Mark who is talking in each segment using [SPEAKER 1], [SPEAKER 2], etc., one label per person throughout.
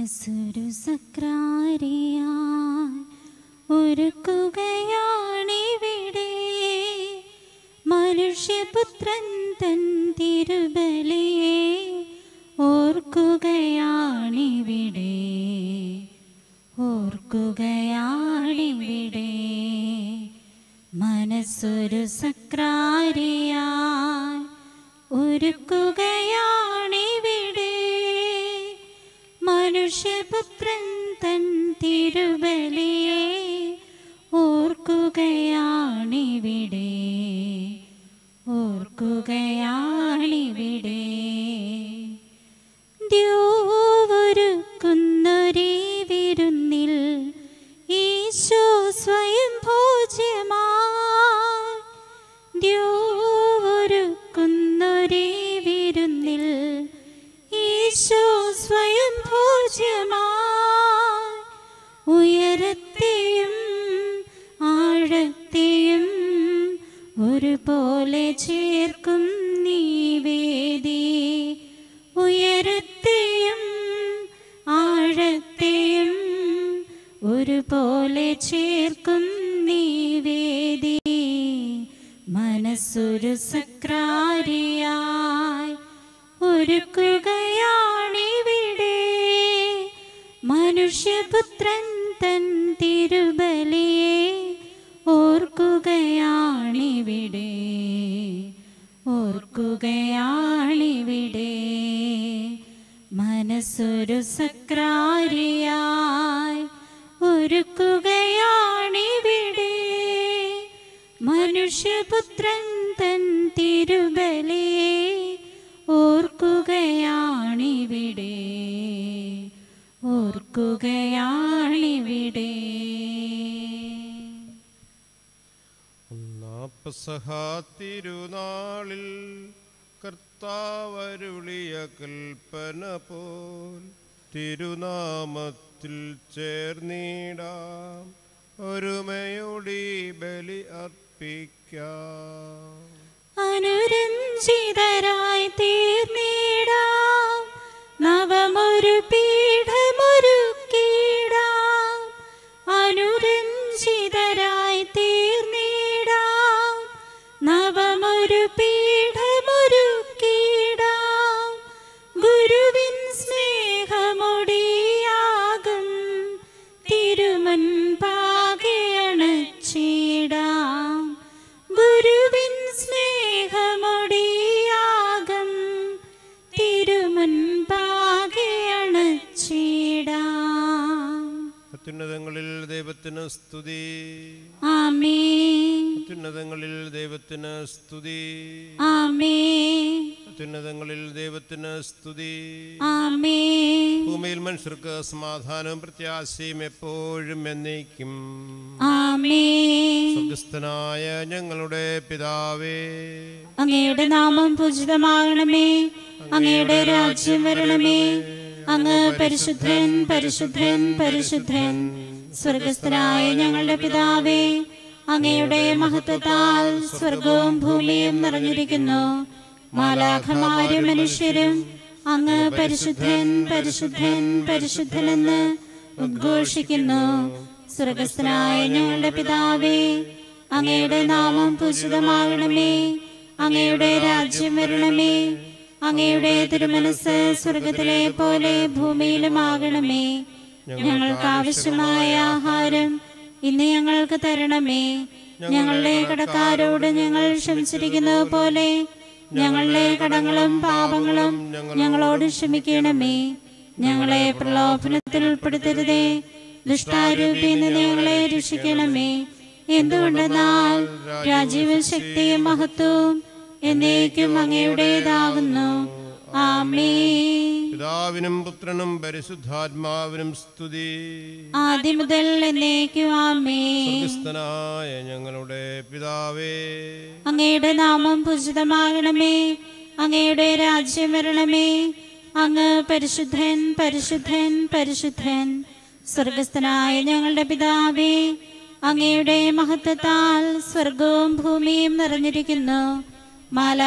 [SPEAKER 1] മനസ്സൊരു സക്രാരിയായി ഒരുക്കുകയാണിവിടെ മനുഷ്യപുത്രൻ തൻ തിരുബലിയെ ഓർക്കുകയാണിവിടെ ഓർക്കുകയാണിവിടെ മനസ്സൊരു സക്രാരിയായി ഒരുക്കുകയാണിവിടെ മനുഷ്യപുത്രൻ തൻ തിരുബലിയെ ഓർക്കുകയാണിവിടെ ഓർക്കുകയാണിവിടെ ദ്യോവൊരുക്കുന്നൊരേ വിരുന്നിൽ ഈശോ സ്വയം ഭോജ്യമായി ദ്യോവൊരുക്കുന്നൊരേ വിരുന്നിൽ ഈശോ സ്വയം ഭോജ്യമായി ഉയരത്തെയും ആഴത്തെയും ഒരുപോലെ ചേർക്കും നീ വേദി ഉയരത്തെയും ആഴത്തെയും ഒരുപോലെ ചേർക്കും നീ വേദി മനസ്സൊരു സക്രാരിയായി ഒരുക്കുകയാണിവിടെ മനുഷ്യപുത്രൻ തൻ തിരുബലിയെ ഓർക്കുകയാണിവിടെ ഓർക്കുകയാണിവിടെ മനസ്സൊരു സക്രാരിയായി ഒരുക്കുകയാണിവിടെ മനുഷ്യപുത്രൻ തൻ തിരുബലിയെ ഓർക്കുകയാണിവിടെ ഓർക്കുകയാണിവിടെ
[SPEAKER 2] ഒന്നാപ്പസഹ തിരുനാളിൽ കർത്താവരുളിയ കൽപ്പന പോൽ തിരുനാമത്തിൽ ചേർന്നിടാം ഒരുമയോടി ബലി അർപ്പിക്കാം
[SPEAKER 1] അനുരഞ്ജിതരായി തീർന്നിടാം നവമൊരു പീഠമൊരുക്കിടാം അനുരഞ്ജിതരായി തീർന്നിടാം നവമൊരു പീഠമൊരുക്കിടാം ഗുരുവിൻ സ്നേഹമൊടിയാകും തിരുമൻപാകയണച്ചിടാം ഗുരുവിൻ സ്നേഹമൊടിയാകും തിരുമൻപാകയണച്ചിടാം
[SPEAKER 2] അത്യുന്നതങ്ങളിൽ ദൈവത്തിന് സ്തുതി
[SPEAKER 1] ആമേൻ
[SPEAKER 2] അത്യുന്നതങ്ങളിൽ ദൈവത്തിന് സ്തുതി
[SPEAKER 1] ആമേൻ
[SPEAKER 2] അത്യുന്നതങ്ങളിൽ ദൈവത്തിന് സ്തുതി
[SPEAKER 1] ആമേൻ
[SPEAKER 2] ഭൂമിയിൽ മനുഷ്യർക്ക് സമാധാനവും പ്രത്യാശയും എപ്പോഴും എന്നേക്കും
[SPEAKER 1] ആമേൻ
[SPEAKER 2] സ്വർഗസ്ഥനായ ഞങ്ങളുടെ പിതാവേ
[SPEAKER 1] അങ്ങയുടെ നാമം പൂജിതമാകണമേ അങ്ങയുടെ രാജ്യം വരണമേ അങ്ങ് പരിശുദ്ധൻ പരിശുദ്ധൻ പരിശുദ്ധൻ സ്വർഗസ്ഥനായ ഞങ്ങളുടെ പിതാവേ അങ്ങയുടെ മഹത്വത്താൽ സ്വർഗവും ഭൂമിയും നിറഞ്ഞിരിക്കുന്നു മാലാഖമാരും മനുഷ്യരും അങ്ങ് പരിശുദ്ധൻ പരിശുദ്ധൻ പരിശുദ്ധനെന്ന് ഉദ്ഘോഷിക്കുന്നു സ്വർഗസ്ഥനായ ഞങ്ങളുടെ പിതാവേ അങ്ങയുടെ നാമം പൂജിതമാകണമേ അങ്ങയുടെ രാജ്യം വരണമേ അങ്ങയുടെ തിരുമനസ് സ്വർഗത്തിലെ പോലെ ഭൂമിയിലുമാകണമേ ഞങ്ങൾക്ക് ആവശ്യമായ ആഹാരം ഇന്ന് ഞങ്ങൾക്ക് തരണമേ ഞങ്ങളുടെ കടക്കാരോട് ഞങ്ങൾ ക്ഷമിച്ചിരിക്കുന്നത് പോലെ ഞങ്ങളുടെ കടങ്ങളും പാപങ്ങളും ഞങ്ങളോട് ക്ഷമിക്കണമേ ഞങ്ങളെ പ്രലോഭനത്തിൽ ഉൾപ്പെടുത്തരുതേ ദുഷ്ടാരൂപിയിൽ നിന്ന് ഞങ്ങളെ രക്ഷിക്കണമേ എന്തുകൊണ്ടെന്നാൽ രാജീവൻ ശക്തിയും മഹത്വവും എന്നേക്കും അങ്ങയുടേതാകുന്നു ആമേ
[SPEAKER 2] പിതാവിനും പുത്രനും പരിശുദ്ധാത്മാവിനും സ്തുതി
[SPEAKER 1] ആദ്യം മുതൽ എന്നേക്കും ആമേ
[SPEAKER 2] സ്വർഗസ്ഥനായ ഞങ്ങളുടെ പിതാവേ
[SPEAKER 1] അങ്ങയുടെ നാമം പൂജിതമാകണമേ അങ്ങയുടെ രാജ്യം വരണമേ അങ്ങ് പരിശുദ്ധൻ പരിശുദ്ധൻ പരിശുദ്ധൻ സ്വർഗസ്ഥനായ ഞങ്ങളുടെ പിതാവേ അങ്ങയുടെ മഹത്വത്താൽ സ്വർഗവും ഭൂമിയും നിറഞ്ഞിരിക്കുന്നു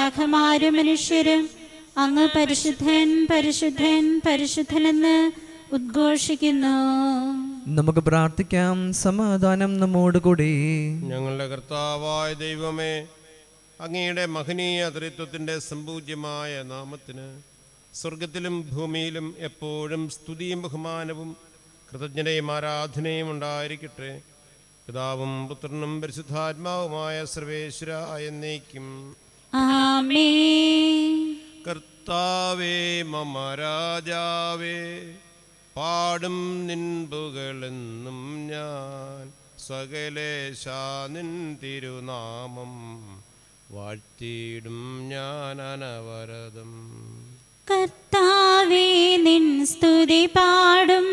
[SPEAKER 1] മാലാഖമാരും മനുഷ്യരും അങ്ങ് പരിശുദ്ധൻ പരിശുദ്ധൻ പരിശുദ്ധനെന്ന് ഉദ്ഘോഷിക്കുന്നു
[SPEAKER 3] നമുക്ക് പ്രാർത്ഥിക്കാം സമാധാനം നമ്മോടുകൂടി
[SPEAKER 2] ഞങ്ങളുടെ കർത്താവായ ദൈവമേ അങ്ങയുടെ മഹനീയ ത്രിത്വത്തിൻ്റെ സമ്പൂജ്യമായ നാമത്തിന് സ്വർഗത്തിലും ഭൂമിയിലും എപ്പോഴും സ്തുതിയും ബഹുമാനവും കൃതജ്ഞതയും ആരാധനയും ഉണ്ടായിരിക്കട്ടെ പിതാവും പുത്രനും പരിശുദ്ധാത്മാവുമായ സർവേശ്വര എന്നേക്കും
[SPEAKER 1] ആമേ
[SPEAKER 2] കർത്താവേ മമ രാജാവേ പാടും നിൻപുകളെന്നും ഞാൻ സകലേശാ നിൻ തിരുനാമം വാഴ്ത്തിയിടും ഞാൻ അനവരതം
[SPEAKER 1] കർത്താവേ നിൻ സ്തുതി പാടും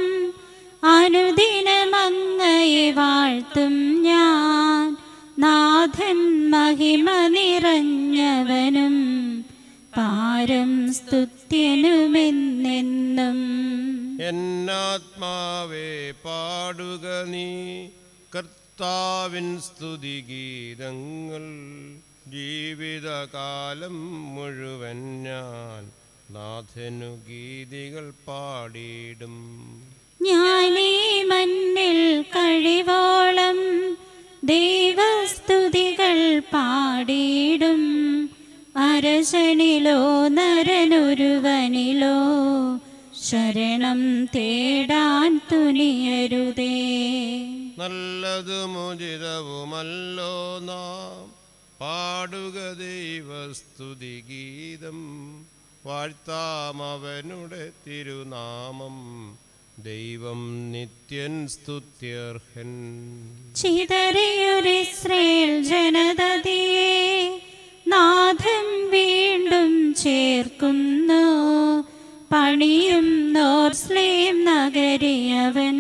[SPEAKER 1] അനുദിനമങ്ങയെ വാഴ്ത്തും ഞാൻ നാഥൻ മഹിമ നിറഞ്ഞവനും പാരം സ്തുത്യനുമെന്നെന്നും
[SPEAKER 2] എന്നാത്മാവേ പാടുക നീ കർത്താവിൻ സ്തുതിഗീതങ്ങൾ ജീവിതകാലം മുഴുവൻ ഞാൻ നാഥനു ഗീതികൾ പാടിയിടും
[SPEAKER 1] ഞാനീ മണ്ണിൽ കഴിവോളം ദൈവസ്തുതികൾ പാടിയിടും അരശനിലോ നരനൊരുവനിലോ ശരണം തേടാൻ തുനിയരുതേ
[SPEAKER 2] നല്ലതും ഉചിതവുമല്ലോ നാം പാടുക ദൈവസ്തുതി ഗീതം വാഴ്ത്താം അവനുടെ തിരുനാമം ദൈവം നിത്യൻ സ്തുത്യർഹൻ
[SPEAKER 1] ചിതറിയൊരിസ്രേൽ ജനതയെ നാഥൻ വീണ്ടും ചേർക്കുന്നു പണിയും നോർസ്ലേം നഗരിയവൻ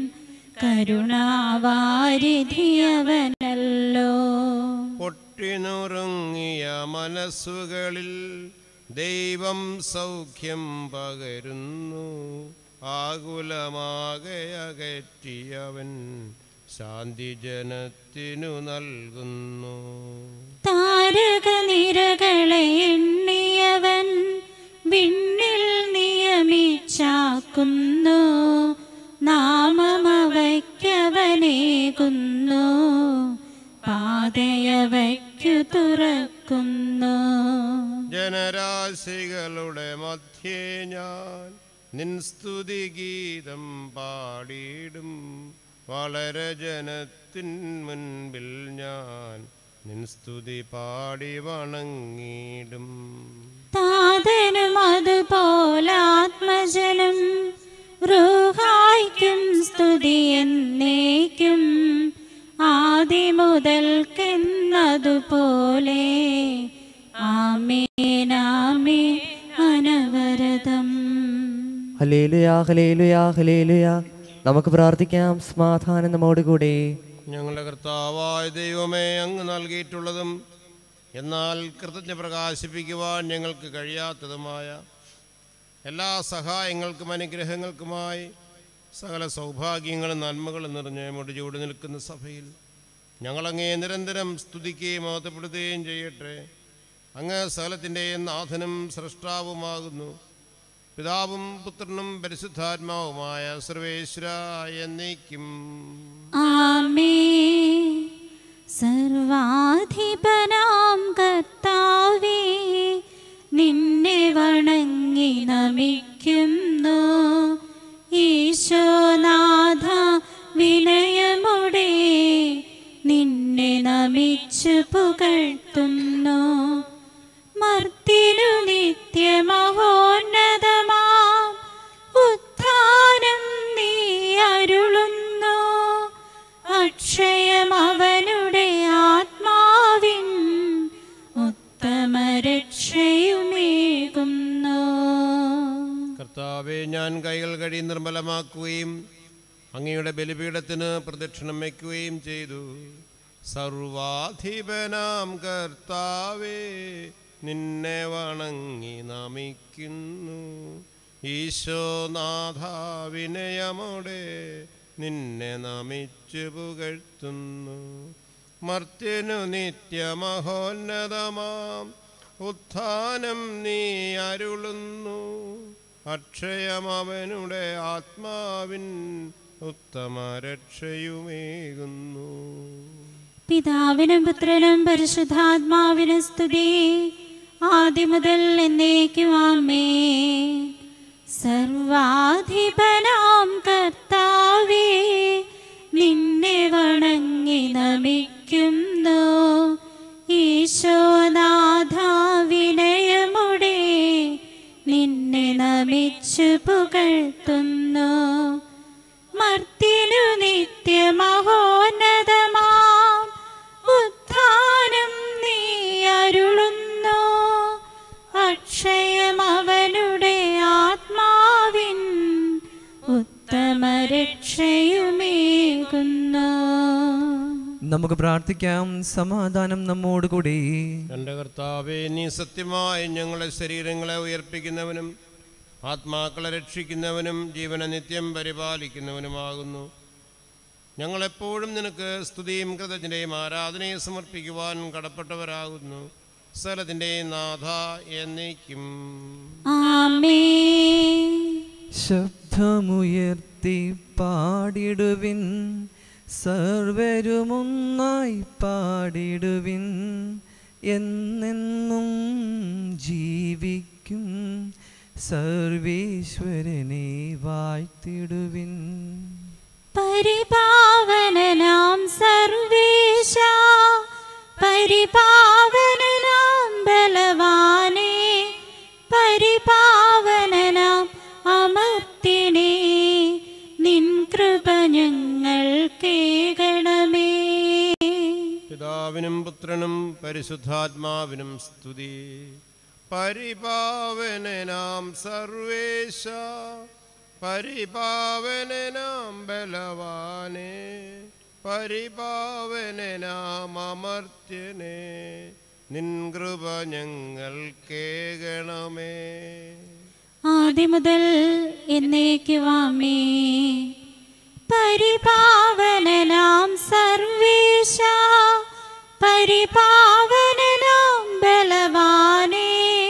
[SPEAKER 1] കരുണാവാരിധിയവനല്ലോ
[SPEAKER 2] പൊട്ടിനുറുങ്ങിയ മനസ്സുകളിൽ ദൈവം സൗഖ്യം പകരുന്നു ആകുലമാകെ അകറ്റിയവൻ ശാന്തി ജനത്തിനു നൽകുന്നു
[SPEAKER 1] താരക നിരകളെ എണ്ണിയവൻ വിണ്ണിൽ നിയമിച്ചാക്കുന്നു നാമമവയ്ക്കവനേകുന്നു പാതയവയ്ക്കു തുറക്കുന്നു
[SPEAKER 2] ജനരാശികളുടെ മധ്യേ ഞാൻ നിൻ സ്തുതി ഗീതം പാടിയിടും വളരെ ജനത്തിൻ മുൻപിൽ ഞാൻ നിൻ സ്തുതി പാടി വണങ്ങിയിടും
[SPEAKER 1] താതനും അതുപോലാത്മജനും റൂഹായ്ക്കും സ്തുതി എന്നേക്കും ആദിമുതൽക്കെന്നതുപോലെ ആമേനാമേ അനവരതം
[SPEAKER 4] ഹലേലുയാ ഹലേലുയാ ഹലേലുയാ നമുക്ക് പ്രാർത്ഥിക്കാം സമാധാനം നമ്മോടുകൂടി
[SPEAKER 2] ഞങ്ങളുടെ കർത്താവായ ദൈവമേ അങ്ങ് നൽകിയിട്ടുള്ളതും എന്നാൽ കൃതജ്ഞ പ്രകാശിപ്പിക്കുവാൻ ഞങ്ങൾക്ക് കഴിയാത്തതുമായ എല്ലാ സഹായങ്ങൾക്കും അനുഗ്രഹങ്ങൾക്കുമായി സകല സൗഭാഗ്യങ്ങളും നന്മകളും നിറഞ്ഞ് മുടിചൂടി നിൽക്കുന്ന സഭയിൽ ഞങ്ങളങ്ങേ നിരന്തരം സ്തുതിക്കുകയും മഹത്വപ്പെടുത്തുകയും ചെയ്യട്ടെ അങ്ങ് സകലത്തിൻ്റെയും നാഥനും സൃഷ്ടാവുമാകുന്നു പിതാവും പുത്രനും പരിശുദ്ധാത്മാവുമായ സർവേശ്വര എന്നേക്കും
[SPEAKER 1] ആമേ സർവാധിപനാം കർത്താവേ നിന്നെ വണങ്ങി നമിക്കുന്നു ഈശോനാഥ വിനയമുടെ നിന്നെ നമിച്ചു പുകഴ്ത്തുന്നു മർത്തിനു നിത്യമഹോന്നതമാം ഉത്ഥാനം നീ അരുളുന്നു അക്ഷയം അവനുടെ ആത്മാവിൻ ഉത്തമ രക്ഷയുമേകുന്നു
[SPEAKER 2] കർത്താവെ ഞാൻ കൈകൾ കഴി നിർമ്മലമാക്കുകയും അങ്ങയുടെ ബലിപീഠത്തിന് പ്രദക്ഷിണം വയ്ക്കുകയും ചെയ്തു സർവാധിപനാം കർത്താവേ നിന്നെ വണങ്ങി നമിക്കുന്നു ഈശോനാഥ വിനയമോടെ നിന്നെ നമിച്ചു പുകഴ്ത്തുന്നു മർത്യനു നിത്യമഹോന്നതമാം ഉത്ഥാനം നീ അരുളുന്നു അക്ഷയമവനുടെ ആത്മാവിൻ ഉത്തമ രക്ഷയുമേകുന്നു
[SPEAKER 1] പിതാവിനും പുത്രനും പരിശുദ്ധാത്മാവിനും സ്തുതി ആദ്യം മുതൽ എന്നേക്കും ആമേ സർവാധിപനാം കർത്താവേ നിന്നെ വണങ്ങി നമിക്കുന്നു ഈശോനാഥ വിനയമുടെ നിന്നെ നമിച്ചു പുകഴ്ത്തുന്നു മർത്തിനു നിത്യമഹോന്നതമാം ഉത്ഥാനം നീ അരുളുന്നു അക്ഷയം അവനുടെ ആത്മാവിൻ ഉത്തമ രക്ഷയുമേകുന്നു
[SPEAKER 3] നമുക്ക് പ്രാർത്ഥിക്കാം സമാധാനം നമ്മോട് കൂടി
[SPEAKER 2] എൻ്റെ കർത്താവെ നീ സത്യമായി ഞങ്ങളെ ശരീരങ്ങളെ ഉയർപ്പിക്കുന്നവനും ആത്മാക്കളെ രക്ഷിക്കുന്നവനും ജീവനെ നിത്യം പരിപാലിക്കുന്നവനുമാകുന്നു ഞങ്ങളെപ്പോഴും നിനക്ക് സ്തുതിയും കൃതജ്ഞതയും ആരാധനയും സമർപ്പിക്കുവാൻ കടപ്പെട്ടവരാകുന്നു സ്ഥലത്തിൻ്റെ നാഥ എന്നേക്കും
[SPEAKER 1] ആമേ
[SPEAKER 3] ശബ്ദമുയർത്തി പാടിടുവിൻ സർവരുമൊന്നായി പാടിടുവിൻ എന്നെന്നും ജീവിക്കും സർവീശ്വരനെ വാഴ്ത്തിടുവിൻ
[SPEAKER 1] പരിപാവനനാം സർവേശ പരിപാവനനാം ബലവാനേ പരിപാവനനാം അമർത്തിനേ നിൻ കൃപ ഞങ്ങൾ കേകണമേ
[SPEAKER 2] പിതാവിനും പുത്രനും പരിശുദ്ധാത്മാവിനും സ്തുതി പരിപാവനനാം സർവേശ പരിപാവനനാം ബലവാനേ പരിപാവനനാം അമർത്യനേ നിൻ കൃപ ഞങ്ങൾ കേകണമേ
[SPEAKER 1] ആദ്യം മുതൽ എന്നേക്കുവാമേ പരിപാവനനാം സർവേശ പരിപാവനനാം ബലവാനേ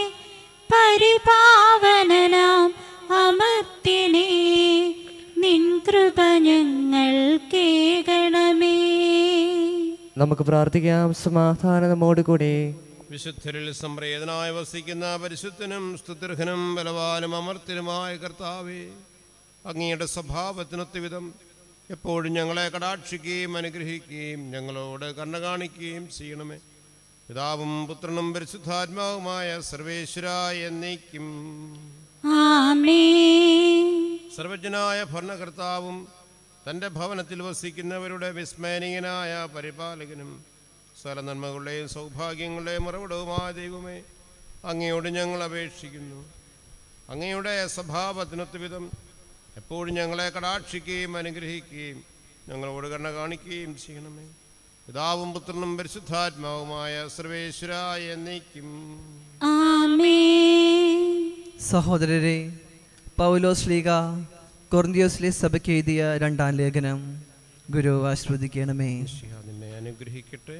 [SPEAKER 1] പരിപാവനനാം അമർത്തിനേ നിൻ കൃപ ഞങ്ങൾ കേകണമേ
[SPEAKER 4] നമുക്ക് പ്രാർത്ഥിക്കാം സമാധാനം നമ്മോട് കൂടെ
[SPEAKER 2] വിശുദ്ധരിൽ സംപ്രേതനായി വസിക്കുന്ന പരിശുദ്ധനും സ്തുതിർഹനും ബലവാനും അമർത്യനുമായ കർത്താവേ അങ്ങയുടെ സ്വഭാവത്തിനൊത്ത വിധം എപ്പോഴും ഞങ്ങളെ കടാക്ഷിക്കുകയും അനുഗ്രഹിക്കുകയും ഞങ്ങളോട് കണ്ണ കാണിക്കുകയും ചെയ്യണമേ പിതാവും പുത്രനും പരിശുദ്ധാത്മാവുമായ സർവേശ്വര എന്നേക്കും
[SPEAKER 1] ആമേ
[SPEAKER 2] സർവജ്ഞനായ ഭരണകർത്താവും തൻ്റെ ഭവനത്തിൽ വസിക്കുന്നവരുടെ വിസ്മയനീയനായ പരിപാലകനും സകല നന്മകളുടെയും സൗഭാഗ്യങ്ങളുടെയും ഉറവിടവുമായ ദൈവമേ അങ്ങയോട് ഞങ്ങൾ അപേക്ഷിക്കുന്നു അങ്ങയുടെ സ്വഭാവത്തിനൊത്ത വിധം എപ്പോഴും ഞങ്ങളെ കടാക്ഷിക്കുകയും അനുഗ്രഹിക്കുകയും ഞങ്ങളോട് കണ്ണ കാണിക്കുകയും ചെയ്യണമേ പിതാവും പുത്രനും പരിശുദ്ധാത്മാവുമായ സർവേശ്വര എന്നേക്കും
[SPEAKER 1] ആമേ
[SPEAKER 3] സഹോദരരെ പൗലോസ് ലീഗ കൊർന്തിയോസ്ലി സഭയ്ക്ക് എഴുതിയ രണ്ടാം ലേഖനം ഗുരു ആശ്രവദിക്കണമേ
[SPEAKER 2] മിശിഹ നിന്നെ അനുഗ്രഹിക്കട്ടെ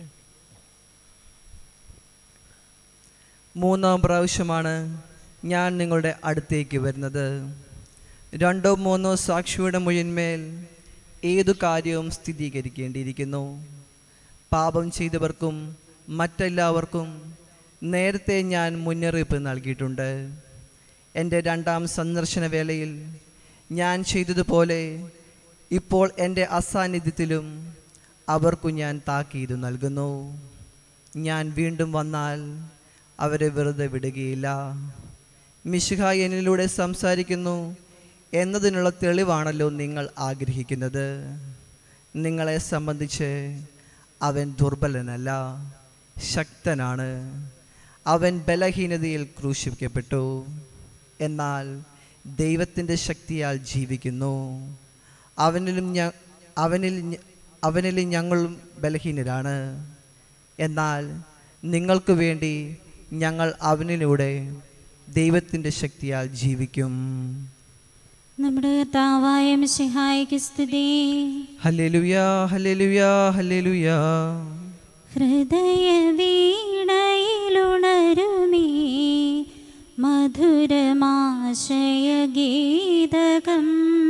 [SPEAKER 3] മൂന്നാം പ്രാവശ്യമാണ് ഞാൻ നിങ്ങളുടെ അടുത്തേക്ക് വരുന്നത് രണ്ടോ മൂന്നോ സാക്ഷിയുടെ മുഴിന്മേൽ ഏതു കാര്യവും സ്ഥിരീകരിക്കേണ്ടിയിരിക്കുന്നു പാപം ചെയ്തവർക്കും മറ്റെല്ലാവർക്കും നേരത്തെ ഞാൻ മുന്നറിയിപ്പ് നൽകിയിട്ടുണ്ട് എൻ്റെ രണ്ടാം സന്ദർശന വേളയിൽ ഞാൻ ചെയ്തതുപോലെ ഇപ്പോൾ എൻ്റെ അസാന്നിധ്യത്തിലും അവർക്കു ഞാൻ താക്കീത് നൽകുന്നു ഞാൻ വീണ്ടും വന്നാൽ അവരെ വെറുതെ വിടുകയില്ല മിശുഹ എന്നിലൂടെ സംസാരിക്കുന്നു എന്നതിനുള്ള തെളിവാണല്ലോ നിങ്ങൾ ആഗ്രഹിക്കുന്നത് നിങ്ങളെ സംബന്ധിച്ച് അവൻ ദുർബലനല്ല ശക്തനാണ് അവൻ ബലഹീനതയിൽ ക്രൂശിക്കപ്പെട്ടു എന്നാൽ ദൈവത്തിൻ്റെ ശക്തിയാൽ ജീവിക്കുന്നു അവനിലും ഞ അവനിൽ ഞ- അവനിലും ഞങ്ങളും ബലഹീനരാണ് എന്നാൽ നിങ്ങൾക്ക് വേണ്ടി ഞങ്ങൾ അവനിലൂടെ ദൈവത്തിൻ്റെ ശക്തിയാൽ ജീവിക്കും
[SPEAKER 1] നമ്മുടെ കർത്താവായ മിശിഹായിക്ക് സ്തുതി
[SPEAKER 3] ഹല്ലേലൂയാ ഹല്ലേലൂയാ ഹല്ലേലൂയാ
[SPEAKER 1] ഹൃദയ വീണയിലുണരുമീ മധുരമാശയഗീതകം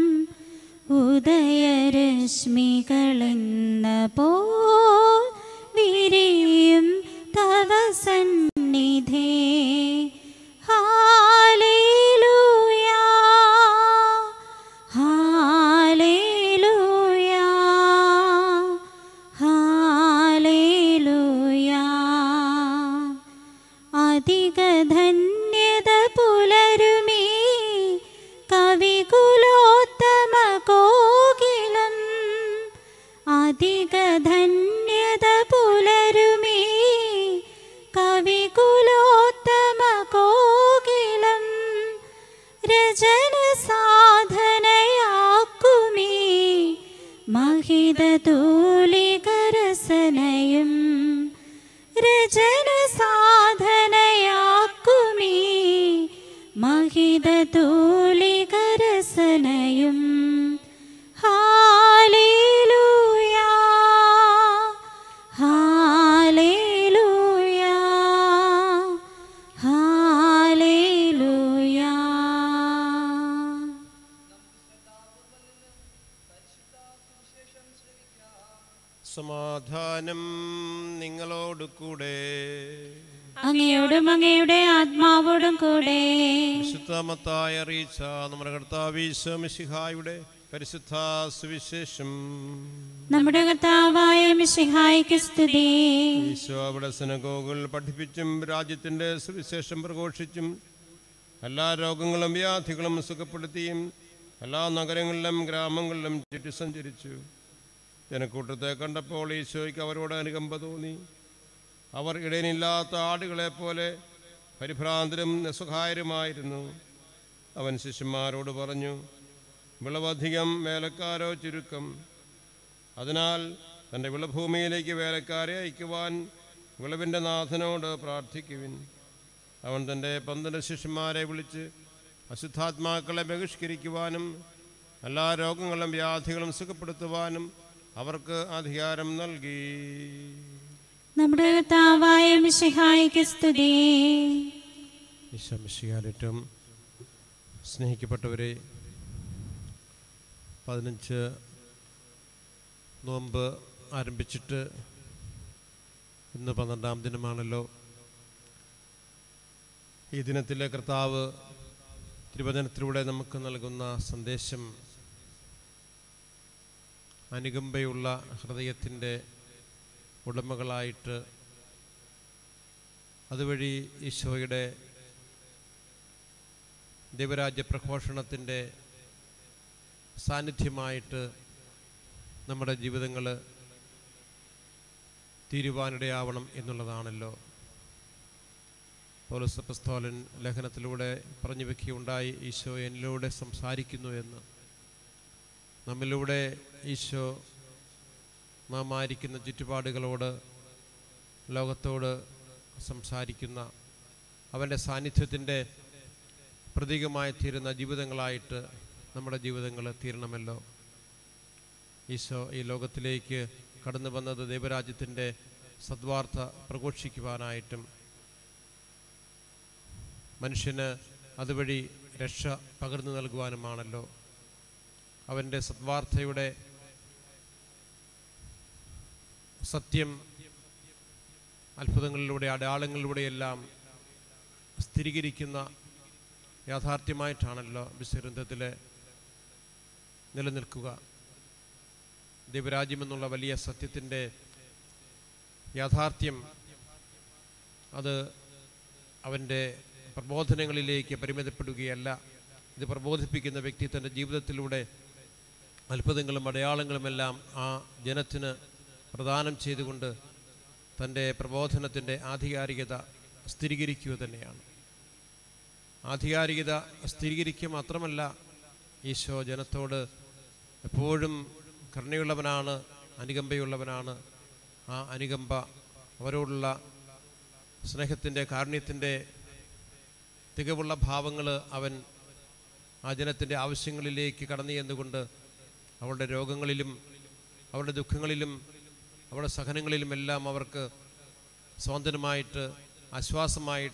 [SPEAKER 1] ഉദയരശ്മികളെന്ന പോ വിരിയും തവ സന്നിധേ ഹാലേലൂയാ ഹാലേലൂയാ ഹാലേലൂയാ അധിക ധന്യത പുലരുമേ കവികുലോത്തമ കോകിലം അധിക ധന്യത പുലരുമേ കവികുലോത്തമ കോകിലം രചന സാധനയാക്കുമേ മഹിത തൂലികരസനയും രചന സാധനയാക്കുമേ മഹിത തൂലികരസനയും ഹാലേലൂയാ ഹാലേലൂയാ ഹാലേലൂയാ
[SPEAKER 2] സമാധാനം നിങ്ങളോട് കൂടെ
[SPEAKER 1] അങ്ങയോടും അങ്ങയുടെ ആത്മാവോടും കൂടെ
[SPEAKER 2] വിശുദ്ധമത്തായി അറിയിച്ച നമ്മുടെ കർത്താവീശ്വമിഷിഹായുടെ പരിശുദ്ധ സുവിശേഷം
[SPEAKER 1] നമ്മുടെ കർത്താവായ മിശിഹായിക്ക് സ്തുതി
[SPEAKER 2] ഈശോ അവിടെ സിനഗോഗുകൾ പഠിപ്പിച്ചും രാജ്യത്തിൻ്റെ സുവിശേഷം പ്രഘോഷിച്ചും എല്ലാ രോഗങ്ങളും വ്യാധികളും സുഖപ്പെടുത്തിയും എല്ലാ നഗരങ്ങളിലും ഗ്രാമങ്ങളിലും ചുറ്റി സഞ്ചരിച്ചു ജനക്കൂട്ടത്തെ കണ്ടപ്പോൾ ഈശോയ്ക്ക് അവരോട് അനുകമ്പ തോന്നി അവർ ഇടയനില്ലാത്ത ആടുകളെ പോലെ പരിഭ്രാന്തരും നിസ്സഹായരുമായിരുന്നു അവൻ ശിഷ്യന്മാരോട് പറഞ്ഞു വിളവധികം വേലക്കാരോ ചുരുക്കം അതിനാൽ തൻ്റെ വിളഭൂമിയിലേക്ക് വേലക്കാരെ അയക്കുവാൻ വിളവിൻ്റെ നാഥനോട് പ്രാർത്ഥിക്കുവിൻ അവൻ തൻ്റെ പന്ത്രണ്ട് ശിഷ്യന്മാരെ വിളിച്ച് അശുദ്ധാത്മാക്കളെ ബഹിഷ്കരിക്കുവാനും എല്ലാ രോഗങ്ങളും വ്യാധികളും സുഖപ്പെടുത്തുവാനും അവർക്ക് അധികാരം നൽകി
[SPEAKER 1] നമ്മുടെ കർത്താവായ മിശിഹായിക്ക് സ്തുതി
[SPEAKER 2] ഈശ്വമിശിയാലേറ്റവും സ്നേഹിക്കപ്പെട്ടവരെ പതിനഞ്ച് നോമ്പ് ആരംഭിച്ചിട്ട് ഇന്ന് പന്ത്രണ്ടാം ദിനമാണല്ലോ ഈ ദിനത്തിലെ കർത്താവ് തിരുവചനത്തിലൂടെ നമുക്ക് നൽകുന്ന സന്ദേശം അനുകമ്പയുള്ള ഹൃദയത്തിൻ്റെ ഉടമകളായിട്ട് അതുവഴി ഈശോയുടെ ദൈവരാജ്യ പ്രഘോഷണത്തിൻ്റെ സാന്നിധ്യമായിട്ട് നമ്മുടെ ജീവിതങ്ങൾ തീരുവാനിടയാവണം എന്നുള്ളതാണല്ലോ പൗലസപ്പസ്തോലൻ ലേഖനത്തിലൂടെ പറഞ്ഞു വെക്കുകയുണ്ടായി ഈശോ എന്നിലൂടെ സംസാരിക്കുന്നു എന്ന് നമ്മിലൂടെ ഈശോ നാം ആയിരിക്കുന്ന ചുറ്റുപാടുകളോട് ലോകത്തോട് സംസാരിക്കുന്ന അവൻ്റെ സാന്നിധ്യത്തിൻ്റെ പ്രതീകമായി തീരുന്ന ജീവിതങ്ങളായിട്ട് നമ്മുടെ ജീവിതങ്ങൾ തീരണമല്ലോ ഈശോ ഈ ലോകത്തിലേക്ക് കടന്നു വന്നത് ദൈവരാജ്യത്തിൻ്റെ സദ്വാർത്ത പ്രഘോഷിക്കുവാനായിട്ടും മനുഷ്യന് അതുവഴി രക്ഷ പകർന്നു നൽകുവാനുമാണല്ലോ അവൻ്റെ സദ്വാർത്തയുടെ സത്യം അത്ഭുതങ്ങളിലൂടെ അടയാളങ്ങളിലൂടെയെല്ലാം സ്ഥിരീകരിക്കുന്ന യാഥാർത്ഥ്യമായിട്ടാണല്ലോ വിശ്വഗ്രന്ഥത്തിൽ നിലനിൽക്കുക ദൈവരാജ്യമെന്നുള്ള വലിയ സത്യത്തിൻ്റെ യാഥാർത്ഥ്യം അത് അവൻ്റെ പ്രബോധനങ്ങളിലേക്ക് പരിമിതപ്പെടുകയല്ല ഇത് പ്രബോധിപ്പിക്കുന്ന വ്യക്തി തൻ്റെ ജീവിതത്തിലൂടെ അത്ഭുതങ്ങളും അടയാളങ്ങളുമെല്ലാം ആ ജനത്തിന് പ്രദാനം ചെയ്തുകൊണ്ട് തൻ്റെ പ്രബോധനത്തിൻ്റെ ആധികാരികത സ്ഥിരീകരിക്കുക തന്നെയാണ് ആധികാരികത സ്ഥിരീകരിക്കുക മാത്രമല്ല ഈശോ ജനത്തോട് എപ്പോഴും കരുണയുള്ളവനാണ് അനുകമ്പയുള്ളവനാണ് ആ അനുകമ്പ അവരോടുള്ള സ്നേഹത്തിൻ്റെ കാരുണ്യത്തിൻ്റെ തികവുള്ള ഭാവങ്ങൾ അവൻ ആ ജനത്തിൻ്റെ ആവശ്യങ്ങളിലേക്ക് കടന്നു ചെന്നുകൊണ്ട് അവരുടെ രോഗങ്ങളിലും അവരുടെ ദുഃഖങ്ങളിലും അവരുടെ സഹനങ്ങളിലുമെല്ലാം അവർക്ക് സ്വാതന്ത്ര്യമായിട്ട് ആശ്വാസമായിട്ട്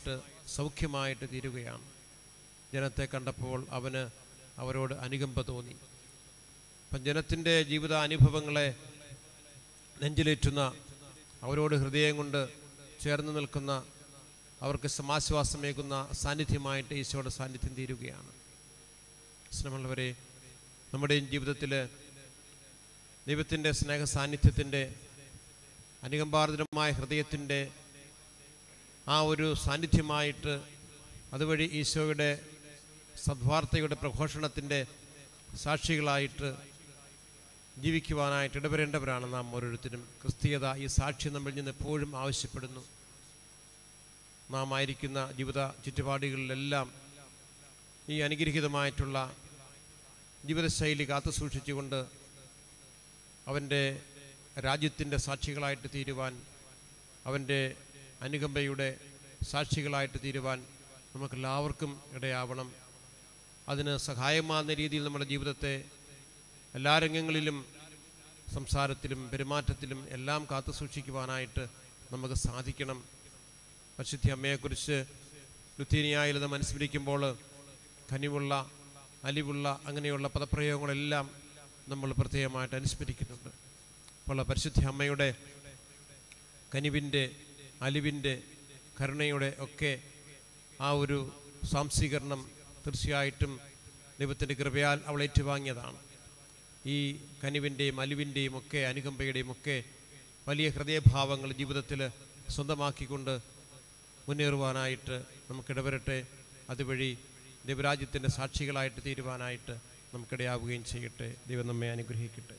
[SPEAKER 2] സൗഖ്യമായിട്ട് തീരുകയാണ് ജനത്തെ കണ്ടപ്പോൾ അവന് അവരോട് അനുകമ്പ തോന്നി അപ്പം ജനത്തിൻ്റെ ജീവിത അനുഭവങ്ങളെ നെഞ്ചിലേറ്റുന്ന അവരോട് ഹൃദയം കൊണ്ട് ചേർന്ന് നിൽക്കുന്ന അവർക്ക് സമാശ്വാസമേകുന്ന സാന്നിധ്യമായിട്ട് ഈശോയുടെ സാന്നിധ്യം തീരുകയാണ് സ്നേഹമുള്ളവരെ നമ്മുടെയും ജീവിതത്തിൽ ദൈവത്തിൻ്റെ സ്നേഹ സാന്നിധ്യത്തിൻ്റെ അനുകമ്പാർദ്രമായ ഹൃദയത്തിൻ്റെ ആ ഒരു സാന്നിധ്യമായിട്ട് അതുവഴി ഈശോയുടെ സദ്വാർത്തയുടെ പ്രഘോഷണത്തിൻ്റെ സാക്ഷികളായിട്ട് ജീവിക്കുവാനായിട്ട് ഇടപെടേണ്ടവരാണ് നാം ഓരോരുത്തരും ക്രിസ്തീയത ഈ സാക്ഷ്യം നമ്മിൽ നിന്ന് എപ്പോഴും ആവശ്യപ്പെടുന്നു നാം ആയിരിക്കുന്ന ജീവിത ചുറ്റുപാടുകളിലെല്ലാം ഈ അനുഗ്രഹീതമായിട്ടുള്ള ജീവിതശൈലി കാത്തു സൂക്ഷിച്ചുകൊണ്ട് അവൻ്റെ രാജ്യത്തിൻ്റെ സാക്ഷികളായിട്ട് തീരുവാൻ അവൻ്റെ അനുകമ്പയുടെ സാക്ഷികളായിട്ട് തീരുവാൻ നമുക്കെല്ലാവർക്കും ഇടയാവണം അതിന് സഹായമാകുന്ന രീതിയിൽ നമ്മുടെ ജീവിതത്തെ എല്ലാ രംഗങ്ങളിലും സംസാരത്തിലും പെരുമാറ്റത്തിലും എല്ലാം കാത്തു സൂക്ഷിക്കുവാനായിട്ട് നമുക്ക് സാധിക്കണം പരിശുദ്ധി അമ്മയെക്കുറിച്ച് ലുത്തീനിയായിൽ നാം അനുസ്മരിക്കുമ്പോൾ കനിവുള്ള അലിവുള്ള അങ്ങനെയുള്ള പദപ്രയോഗങ്ങളെല്ലാം നമ്മൾ പ്രത്യേകമായിട്ട് അനുസ്മരിക്കുന്നുണ്ട് അപ്പോൾ പരിശുദ്ധ അമ്മയുടെ കനിവിൻ്റെ അലിവിൻ്റെ കരുണയുടെ ഒക്കെ ആ ഒരു സാംശീകരണം തീർച്ചയായിട്ടും ദൈവത്തിൻ്റെ കൃപയാൽ അവൾ ഏറ്റുവാങ്ങിയതാണ് ഈ കനിവിൻ്റെയും അലിവിൻ്റെയും ഒക്കെ അനുകമ്പയുടെയും ഒക്കെ വലിയ ഹൃദയഭാവങ്ങൾ ജീവിതത്തിൽ സ്വന്തമാക്കിക്കൊണ്ട് മുന്നേറുവാനായിട്ട് നമുക്കിടവരട്ടെ അതുവഴി ദൈവരാജ്യത്തിൻ്റെ സാക്ഷികളായിട്ട് തീരുവാനായിട്ട് നമുക്കിടയാവുകയും ചെയ്യട്ടെ ദൈവം നമ്മെ അനുഗ്രഹിക്കട്ടെ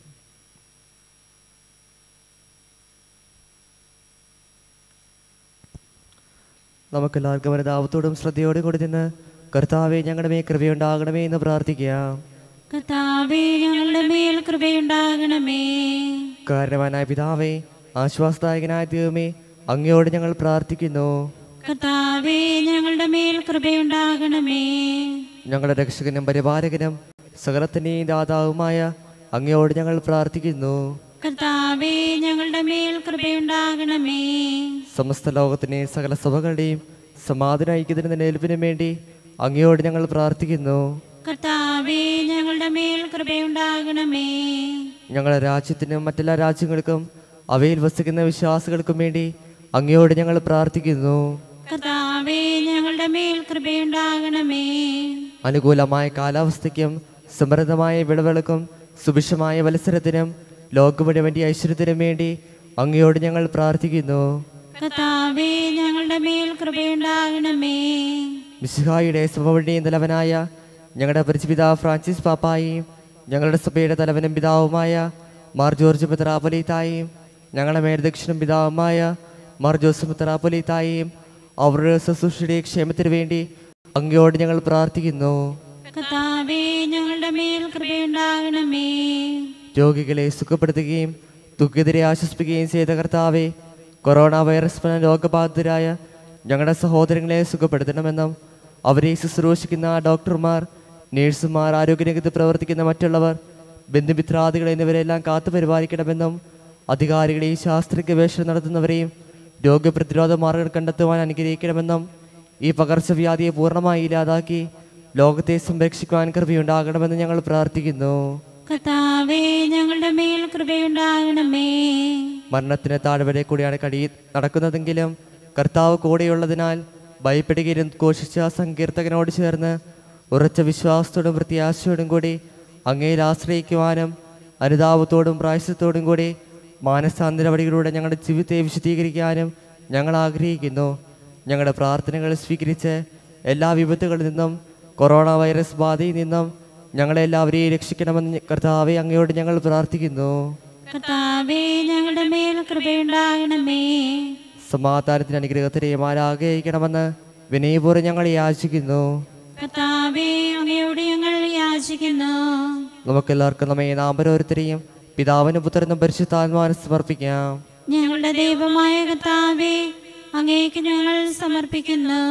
[SPEAKER 4] നമുക്കെല്ലാവർക്കും അനുതാപത്തോടും ശ്രദ്ധയോടും കൂടി നിന്ന് കർത്താവെ ഞങ്ങളുടെ മേ കൃപയുണ്ടാകണമേ എന്ന് പ്രാർത്ഥിക്കാം
[SPEAKER 1] കർത്താവേ ഞങ്ങളുടെ മേൽ കൃപയുണ്ടാകണമേ
[SPEAKER 4] കാരണവാനായ പിതാവേ ആശ്വാസദായകനായ ദൈവമേ അങ്ങയോട് ഞങ്ങൾ പ്രാർത്ഥിക്കുന്നു
[SPEAKER 1] കർത്താവേ ഞങ്ങളുടെ മേൽ കൃപയുണ്ടാകണമേ
[SPEAKER 4] ഞങ്ങളുടെ രക്ഷകനും പരിപാലകനും സകലത്തിൻ്റെയും ദാതാവുമായ അങ്ങയോട് ഞങ്ങൾ പ്രാർത്ഥിക്കുന്നു
[SPEAKER 1] കർത്താവേ ഞങ്ങളുടെ മേൽ കൃപയുണ്ടാകണമേ
[SPEAKER 4] സമസ്ത ലോകത്തിനെ സകല സഭകളുടെയും സമാധാന ഐക്യത്തിന് നിലനിൽപ്പിനും വേണ്ടി അങ്ങയോട് ഞങ്ങൾ പ്രാർത്ഥിക്കുന്നു
[SPEAKER 1] കർത്താവേ ഞങ്ങളുടെ മേൽ കൃപയുണ്ടാകണമേ
[SPEAKER 4] ഞങ്ങളുടെ രാജ്യത്തിനും മറ്റെല്ലാ രാജ്യങ്ങൾക്കും അവയിൽ വസിക്കുന്ന വിശ്വാസികൾക്കും വേണ്ടി അങ്ങയോട് ഞങ്ങൾ പ്രാർത്ഥിക്കുന്നു
[SPEAKER 1] കർത്താവേ ഞങ്ങളുടെ മേൽ കൃപയുണ്ടാകണമേ
[SPEAKER 4] അനുകൂലമായ കാലാവസ്ഥയ്ക്കും സമൃദ്ധമായ വിളവെളുക്കും സുഭിക്ഷമായ മത്സരത്തിനും ലോകമുഴുവൻ്റെ ഐശ്വര്യത്തിനും വേണ്ടി അങ്ങയോട് ഞങ്ങൾ പ്രാർത്ഥിക്കുന്നു
[SPEAKER 1] കർത്താവേ ഞങ്ങളുടെ മേൽ കൃപയുണ്ടാകണമേ
[SPEAKER 4] മിശിഹായുടെ സഭയുടെയും തലവനായ ഞങ്ങളുടെ പരിചിപിതാവ് ഫ്രാൻസിസ് പാപ്പായും ഞങ്ങളുടെ സഭയുടെ തലവനും പിതാവുമായ മാർ ജോർജ് മിത്രാപൊലീത്തായും ഞങ്ങളുടെ മേൽദക്ഷിണും പിതാവുമായ മാർ ജോസഫ് മിത്രാപൊലീത്തായും അവരുടെ ശുശ്രൂഷയുടെ ക്ഷേമത്തിന് വേണ്ടി അങ്ങയോട് ഞങ്ങൾ പ്രാർത്ഥിക്കുന്നു
[SPEAKER 1] കർത്താവേ ഞങ്ങളുടെ മേൽ കൃപയുണ്ടാകണമേ
[SPEAKER 4] രോഗികളെ സുഖപ്പെടുത്തുകയും ദുഃഖിതരെ ആശ്വസിപ്പിക്കുകയും ചെയ്ത കർത്താവെ കൊറോണ വൈറസ് മൂലം രോഗബാധിതരായ ഞങ്ങളുടെ സഹോദരങ്ങളെ സുഖപ്പെടുത്തണമെന്നും അവരെ ശുശ്രൂഷിക്കുന്ന ഡോക്ടർമാർ നേഴ്സുമാർ ആരോഗ്യരംഗത്ത് പ്രവർത്തിക്കുന്ന മറ്റുള്ളവർ ബന്ധുമിത്രാദികൾ എന്നിവരെല്ലാം കാത്തു പരിപാലിക്കണമെന്നും അധികാരികളെയും ശാസ്ത്ര ഗവേഷണം നടത്തുന്നവരെയും രോഗപ്രതിരോധ മാർഗങ്ങൾ കണ്ടെത്തുവാൻ അനുഗ്രഹിക്കണമെന്നും ഈ പകർച്ചവ്യാധിയെ പൂർണ്ണമായി ഇല്ലാതാക്കി ലോകത്തെ സംരക്ഷിക്കുവാൻ കൃപയുണ്ടാകണമെന്ന് ഞങ്ങൾ പ്രാർത്ഥിക്കുന്നു
[SPEAKER 1] കർത്താവേ ഞങ്ങളുടെ മേൽ കൃപയുണ്ടാകണമേ
[SPEAKER 4] മരണത്തിന് താഴ്വരെ കൂടിയാണ് കടി നടക്കുന്നതെങ്കിലും കർത്താവ് കൂടെയുള്ളതിനാൽ ഭയപ്പെടുകയും ഘോഷിച്ച സങ്കീർത്തകനോട് ചേർന്ന് ഉറച്ച വിശ്വാസത്തോടും പ്രത്യാശയോടും കൂടി അങ്ങയിൽ ആശ്രയിക്കുവാനും അനുതാപത്തോടും പ്രായശത്തോടും കൂടി മാനസാന്തര വഴികളിലൂടെ ഞങ്ങളുടെ ജീവിതത്തെ വിശദീകരിക്കാനും ഞങ്ങൾ ആഗ്രഹിക്കുന്നു ഞങ്ങളുടെ പ്രാർത്ഥനകൾ സ്വീകരിച്ച് എല്ലാ വിപത്തുകളിൽ നിന്നും കൊറോണ വൈറസ് ബാധയിൽ നിന്നും ഞങ്ങളെല്ലാവരെയും രക്ഷിക്കണമെന്ന് കർത്താവെ അങ്ങയോട് ഞങ്ങൾ പ്രാർത്ഥിക്കുന്നു
[SPEAKER 1] കർത്താവേ ഞങ്ങളുടെ മേൽ കൃപയുണ്ടാകണമേ
[SPEAKER 4] സമാധാനത്തിന് അനുഗ്രഹത്തിനെ ആഗ്രഹിക്കണമെന്ന് വിനയപൂർവ്വം ഞങ്ങൾ യാചിക്കുന്നു
[SPEAKER 1] കർത്താവേ അങ്ങയോട് ഞങ്ങൾ യാചിക്കുന്നു
[SPEAKER 4] നമുക്കെല്ലാവർക്കും നമ്മെ നാം ഓരോരുത്തരെയും പിതാവിനും പുത്രനും പരിശുദ്ധാത്മാവിനും സമർപ്പിക്കാം
[SPEAKER 1] ഞങ്ങളുടെ ദൈവമായ കർത്താവേ അങ്ങേക്ക് ഞങ്ങൾ സമർപ്പിക്കുന്നു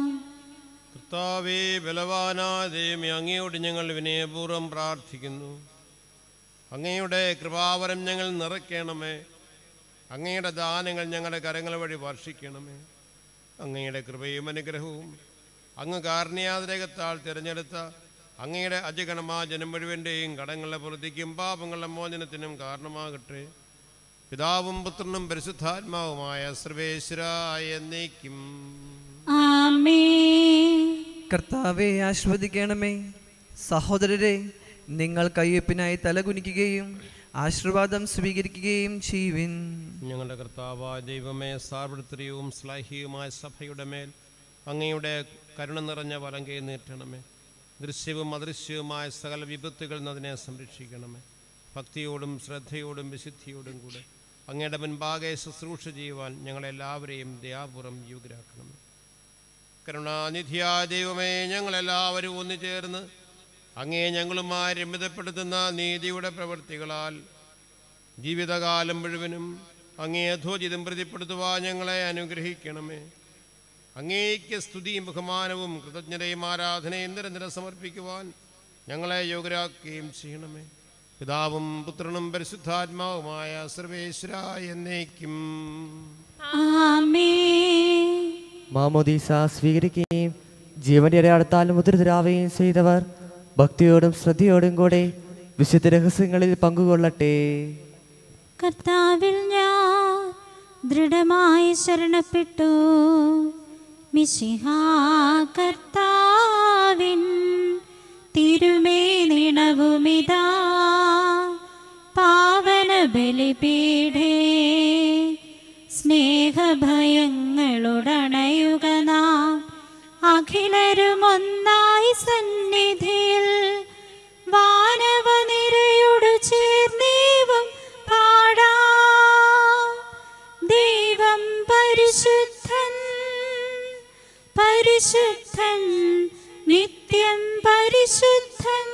[SPEAKER 2] കർത്താവേ ബലവാനായ ദൈവമേ അങ്ങയോട് ഞങ്ങൾ വിനയപൂർവ്വം പ്രാർത്ഥിക്കുന്നു അങ്ങയുടെ കൃപാവരം ഞങ്ങൾ നിറയ്ക്കണമേ അങ്ങയുടെ ദാനങ്ങൾ ഞങ്ങളുടെ കരങ്ങൾ വഴി വർഷിക്കണമേ അങ്ങയുടെ കൃപയും അനുഗ്രഹവും അങ്ങ് കാരുണ്യാതിരകത്താൽ തിരഞ്ഞെടുത്ത അങ്ങയുടെ അജഗണമാ ജനം മുഴുവൻ്റെയും കടങ്ങളുടെ പ്രതിക്കും പാപങ്ങളുടെ മോചനത്തിനും കാരണമാകട്ടെ പിതാവും പുത്രനും പരിശുദ്ധാത്മാവുമായ സർവേശ്വരായ എന്നേക്കും
[SPEAKER 1] ആമേ
[SPEAKER 3] കർത്താവെ ആശ്വദിക്കണമേ സഹോദരരെ നിങ്ങൾ കയ്യൊപ്പിനായി തലകുനിക്കുകയും ആശീർവാദം സ്വീകരിക്കുകയും ചെയ്യുവിൻ
[SPEAKER 2] ഞങ്ങളുടെ കർത്താവായ ദൈവമേ സാർവത്രിയവും ശ്ലാഹിയുമായ സഭയുടെ മേൽ അങ്ങയുടെ കരുണ നിറഞ്ഞ വലങ്കയെ നീട്ടണമേ ദൃശ്യവും അദൃശ്യവുമായ സകല വിപത്തുകളിൽ നിന്ന് അതിനെ സംരക്ഷിക്കണമേ ഭക്തിയോടും ശ്രദ്ധയോടും വിശുദ്ധിയോടും കൂടെ അങ്ങയുടെ മുൻപാകെ ശുശ്രൂഷ ചെയ്യുവാൻ ഞങ്ങളെല്ലാവരെയും ദയാപുറം യോഗ്യരാക്കണമേ കരുണാനിധിയായ ദൈവമേ ഞങ്ങളെല്ലാവരും ഒന്നുചേർന്ന് അങ്ങേ ഞങ്ങളുമായി രമ്യതപ്പെടുത്തുന്ന നീതിയുടെ പ്രവൃത്തികളാൽ ജീവിതകാലം മുഴുവനും അങ്ങേ അധോചിതം പ്രതിപ്പെടുത്തുവാൻ ഞങ്ങളെ അനുഗ്രഹിക്കണമേ അങ്ങേക്ക് സ്തുതിയും ബഹുമാനവും കൃതജ്ഞതയും ആരാധനയും നിരന്തരം സമർപ്പിക്കുവാൻ ഞങ്ങളെ യോഗ്യരാക്കുകയും ചെയ്യണമേ പിതാവും പുത്രനും പരിശുദ്ധാത്മാവുമായ സർവേശ്വര എന്നേക്കും
[SPEAKER 1] ആമേ
[SPEAKER 4] മാമോദീസ സ്വീകരിക്കുകയും ജീവന്റെ അടയാളത്താൽ മുദ്രിതരാവുകയും ചെയ്തവർ ഭക്തിയോടും ശ്രദ്ധയോടും കൂടെ വിശുദ്ധ രഹസ്യങ്ങളിൽ പങ്കുകൊള്ളട്ടെ
[SPEAKER 1] കർത്താവിൽ ഞാൻ ദൃഢമായി ശരണപ്പെട്ടു മിശിഹാ കർത്താവിൻ തിരുമേ നിണവുമിതാ പാവന ബലിപീഠേ സ്നേഹഭയങ്ങളുടണയുക നാം അഖിലരുമൊന്നായി സന്നിധിയിൽ വാനവനിരയോടു ചേർന്നേവം പാടാ ദൈവം പരിശുദ്ധൻ പരിശുദ്ധൻ നിത്യം പരിശുദ്ധൻ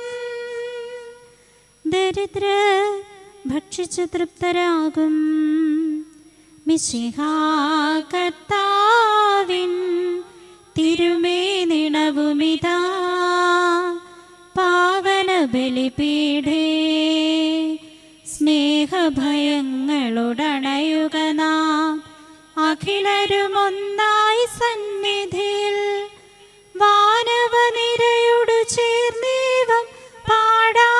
[SPEAKER 1] ദരിദ്ര ഭക്ഷിച്ചു തൃപ്തരാകും മിശിഹാ കർത്താവിൻ തിരുമേ നിണവുമിതാ പാവന ബലിപീഠേ സ്നേഹഭയങ്ങളുടണയുക നാം അഖിലരുമൊന്നായി സന്നിധിയിൽ വാനവനിരയോടു ചേർന്നേവം പാടാ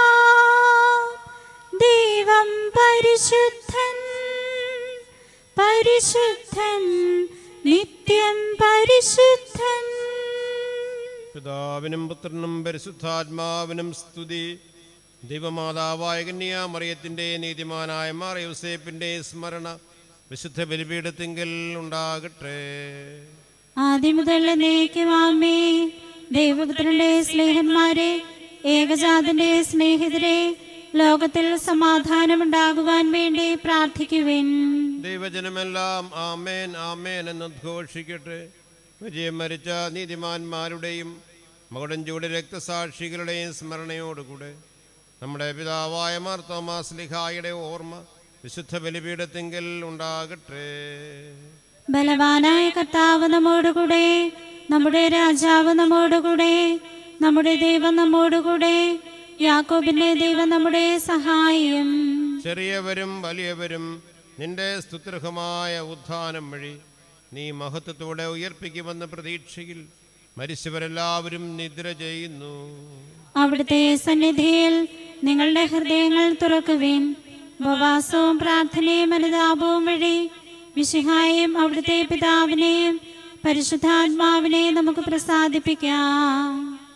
[SPEAKER 1] ദൈവം പരിശുദ്ധൻ പരിശുദ്ധൻ നിത്യം പരിശുദ്ധൻ
[SPEAKER 2] പിതാവിനും പുത്രനും പരിശുദ്ധാത്മാവിനും സ്തുതി ദൈവമാതാവായ കന്യാമറിയത്തിൻ്റെ നീതിമാനായ മാറിയൂസേപ്പിൻ്റെ സ്മരണ വിശുദ്ധ ബലിപീഠത്തിങ്കൽ ഉണ്ടാകട്ടെ
[SPEAKER 1] ആദ്യം മുതൽ നീക്കുവാമേ ദൈവപുത്രന്റെ സ്നേഹന്മാരെ ഏകജാതന്റെ സ്നേഹിതരെ ലോകത്തിൽ സമാധാനമുണ്ടാകുവാൻ വേണ്ടി പ്രാർത്ഥിക്കുവിൻ
[SPEAKER 2] ദൈവജനമെല്ലാം ആമേൻ ആമേൻ എന്ന് ഉദ്ഘോഷിക്കട്ടെ വിജയം മരിച്ച നീതിമാന്മാരുടെയും മകുടഞ്ചൂട് രക്തസാക്ഷികളുടെയും സ്മരണയോടുകൂടെ നമ്മുടെ പിതാവായ മാർ തോമാസ് ലിഹായുടെ ഓർമ്മ വിശുദ്ധ ബലിപീഠത്തിങ്കൽ ഉണ്ടാകട്ടെ
[SPEAKER 1] ബലവാനായ കർത്താവ് നമ്മോടുകൂടെ നമ്മുടെ രാജാവ് നമ്മോടുകൂടെ നമ്മുടെ ദൈവം നമ്മോടുകൂടെ യാക്കോബിന്റെ ദൈവം നമ്മുടെ സഹായം
[SPEAKER 2] ചെറിയവരും വലിയവരും നിന്റെ സ്തുത്യർഹമായ ഉത്ഥാനം വഴി നീ മഹത്വത്തോടെ ഉയർപ്പിക്കുമെന്ന പ്രതീക്ഷയിൽ മരിച്ചവരെല്ലാവരും നിദ്ര ചെയ്യുന്നു
[SPEAKER 1] അവിടുത്തെ സന്നിധിയിൽ നിങ്ങളുടെ ഹൃദയങ്ങൾ തുറക്കുവിൻ ഉപവാസവും പ്രാർത്ഥനയും അനുതാപവും വഴി വിശുഹായും അവിടുത്തെ പിതാവിനെയും പരിശുദ്ധാത്മാവിനെയും നമുക്ക് പ്രസാദിപ്പിക്കാം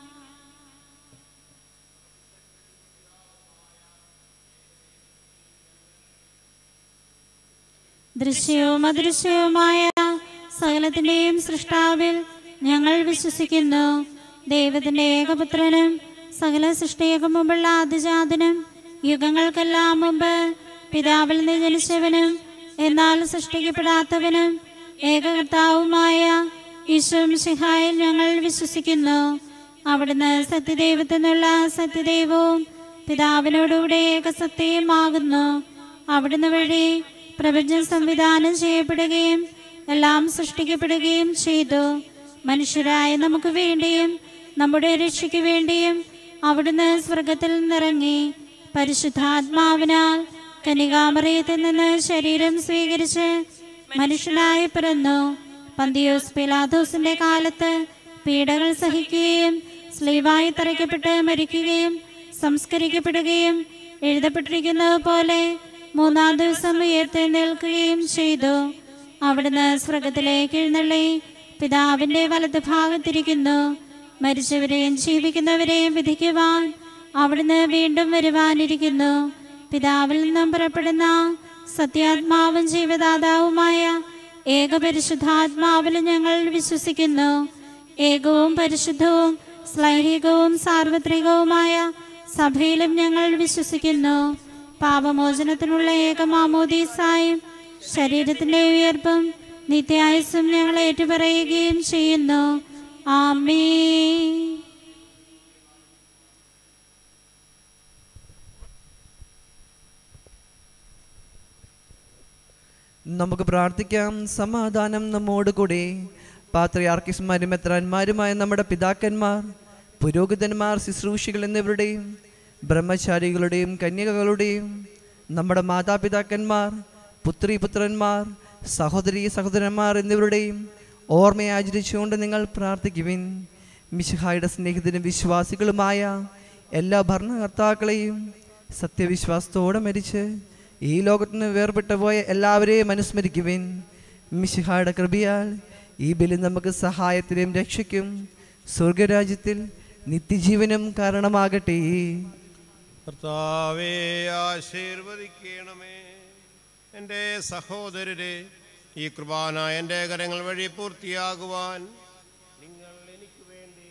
[SPEAKER 1] ദൃശ്യവും അദൃശ്യവുമായ സകലത്തിന്റെയും സൃഷ്ടാവിൽ ഞങ്ങൾ വിശ്വസിക്കുന്നു ദൈവത്തിന്റെ ഏകപുത്രനും സകല സൃഷ്ടിയകം മുമ്പുള്ള ആദിജാതനും യുഗങ്ങൾക്കെല്ലാം മുമ്പ് പിതാവിൽ നിന്ന് ജനിച്ചവനും എന്നാൽ സൃഷ്ടിക്കപ്പെടാത്തവനും ഏകകർത്താവുമായ ഈശ്വം സിഹായിൽ ഞങ്ങൾ വിശ്വസിക്കുന്നു അവിടുന്ന് സത്യദൈവത്തിനുള്ള സത്യദൈവവും പിതാവിനോടുകൂടെ ഏകസത്യമാകുന്നു അവിടുന്ന് വഴി പ്രപഞ്ചം സംവിധാനം ചെയ്യപ്പെടുകയും എല്ലാം സൃഷ്ടിക്കപ്പെടുകയും ചെയ്തു മനുഷ്യരായ നമുക്ക് വേണ്ടിയും നമ്മുടെ രക്ഷയ്ക്ക് വേണ്ടിയും അവിടുന്ന് സ്വർഗത്തിൽ നിന്നിറങ്ങി പരിശുദ്ധാത്മാവിനാൽ കനികാമറയത്തിൽ നിന്ന് ശരീരം സ്വീകരിച്ച് മനുഷ്യനായി പിറന്നു പന്തിയോസ് പിലാദോസിന്റെ കാലത്ത് പീഡകൾ സഹിക്കുകയും സ്ലീവായി തറയ്ക്കപ്പെട്ട് മരിക്കുകയും സംസ്കരിക്കപ്പെടുകയും എഴുതപ്പെട്ടിരിക്കുന്നത് പോലെ മൂന്നാം ദിവസം ഉയർത്തെഴുന്നേൽക്കുകയും ചെയ്തു അവിടുന്ന് സ്വർഗത്തിലേക്ക് എഴുന്നള്ളി പിതാവിന്റെ വലത് ഭാഗത്തിരിക്കുന്നു മരിച്ചവരെയും ജീവിക്കുന്നവരെയും വിധിക്കുവാൻ അവിടുന്ന് വീണ്ടും വരുവാനിരിക്കുന്നു പിതാവിൽ നിന്നും പുറപ്പെടുന്ന സത്യാത്മാവും ജീവദാതാവുമായ ഏകപരിശുദ്ധാത്മാവിൽ ഞങ്ങൾ വിശ്വസിക്കുന്നു ഏകവും പരിശുദ്ധവും ശ്ലൈഹികവും സാർവത്രികവുമായ സഭയിലും ഞങ്ങൾ വിശ്വസിക്കുന്നു പാപമോചനത്തിനുള്ള ഏകമാമോദീസായും ശരീരത്തിന്റെ ഉയർപ്പും നിത്യായുസും ഞങ്ങൾ ഏറ്റുപറയുകയും ചെയ്യുന്നു ആമേ
[SPEAKER 3] നമുക്ക് പ്രാർത്ഥിക്കാം സമാധാനം നമ്മോട് കൂടെ പാത്രയാർക്കിസ്മാരും മെത്രാന്മാരുമായ നമ്മുടെ പിതാക്കന്മാർ പുരോഹിതന്മാർ ശുശ്രൂഷികൾ എന്നിവരുടെയും ബ്രഹ്മചാരികളുടെയും കന്യകകളുടെയും നമ്മുടെ മാതാപിതാക്കന്മാർ പുത്രി പുത്രന്മാർ സഹോദരി സഹോദരന്മാർ എന്നിവരുടെയും ഓർമ്മയെ ആചരിച്ചുകൊണ്ട് നിങ്ങൾ പ്രാർത്ഥിക്കുവിൻ മിശിഹായുടെ സ്നേഹിതനും വിശ്വാസികളുമായ എല്ലാ ഭരണകർത്താക്കളെയും സത്യവിശ്വാസത്തോടെ മരിച്ച് ഈ ലോകത്തിന് വേർപെട്ടു പോയ എല്ലാവരെയും അനുസ്മരിക്കുവിൻ മിശിഹായുടെ കൃപയാൽ ഈ ബലി നമുക്ക് സഹായത്തിനും രക്ഷയ്ക്കും സ്വർഗരാജ്യത്തിൽ നിത്യജീവനും കാരണമാകട്ടെ
[SPEAKER 2] കർത്താവേ ആശീർവദിക്കണമേ എൻ്റെ സഹോദരരെ ഈ കൃപാന എൻ്റെ കരങ്ങൾ വഴി പൂർത്തിയാകുവാൻ നിങ്ങൾ എനിക്ക് വേണ്ടി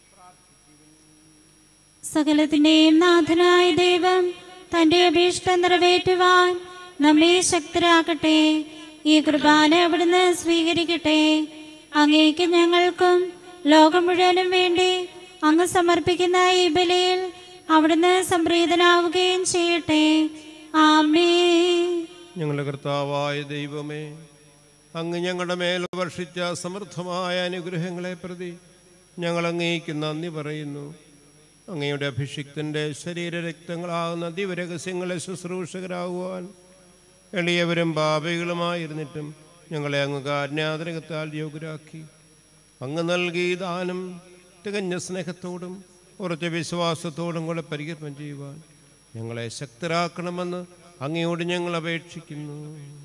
[SPEAKER 1] സകലത്തിന്റെയും നാഥനായ ദൈവം തന്റെ അഭീഷ്ടം നിറവേറ്റുവാൻ നമ്മെ ശക്തരാക്കട്ടെ ഈ കുർബാന അവിടുന്ന് സ്വീകരിക്കട്ടെ അങ്ങേക്ക് ഞങ്ങൾക്കും ലോകം മുഴുവനും വേണ്ടി അങ്ങ് സമർപ്പിക്കുന്ന ഈ ബലിയിൽ അവിടുന്ന് സംപ്രീതനാവുകയും ചെയ്യട്ടെ ആമേ
[SPEAKER 2] ഞങ്ങളുടെ കർത്താവായ ദൈവമേ അങ്ങ് ഞങ്ങളുടെ മേൽ വർഷിച്ച സമൃദ്ധമായ അനുഗ്രഹങ്ങളെ പ്രതി ഞങ്ങൾ അങ്ങേക്ക് നന്ദി പറയുന്നു അങ്ങയുടെ അഭിഷിക്തൻ്റെ ശരീരരക്തങ്ങളാകുന്ന ദിവരഹസ്യങ്ങളെ ശുശ്രൂഷകരാകുവാൻ എളിയവരും പാപികളുമായിരുന്നിട്ടും ഞങ്ങളെ അങ്ങ് കാരുണ്യാതരകത്താൽ യോഗ്യരാക്കി അങ്ങ് നൽകി ദാനം തികഞ്ഞ സ്നേഹത്തോടും ഉറച്ച വിശ്വാസത്തോടും കൂടെ പരികർമ്മം ചെയ്യുവാൻ ഞങ്ങളെ ശക്തരാക്കണമെന്ന് അങ്ങയോട് ഞങ്ങൾ അപേക്ഷിക്കുന്നു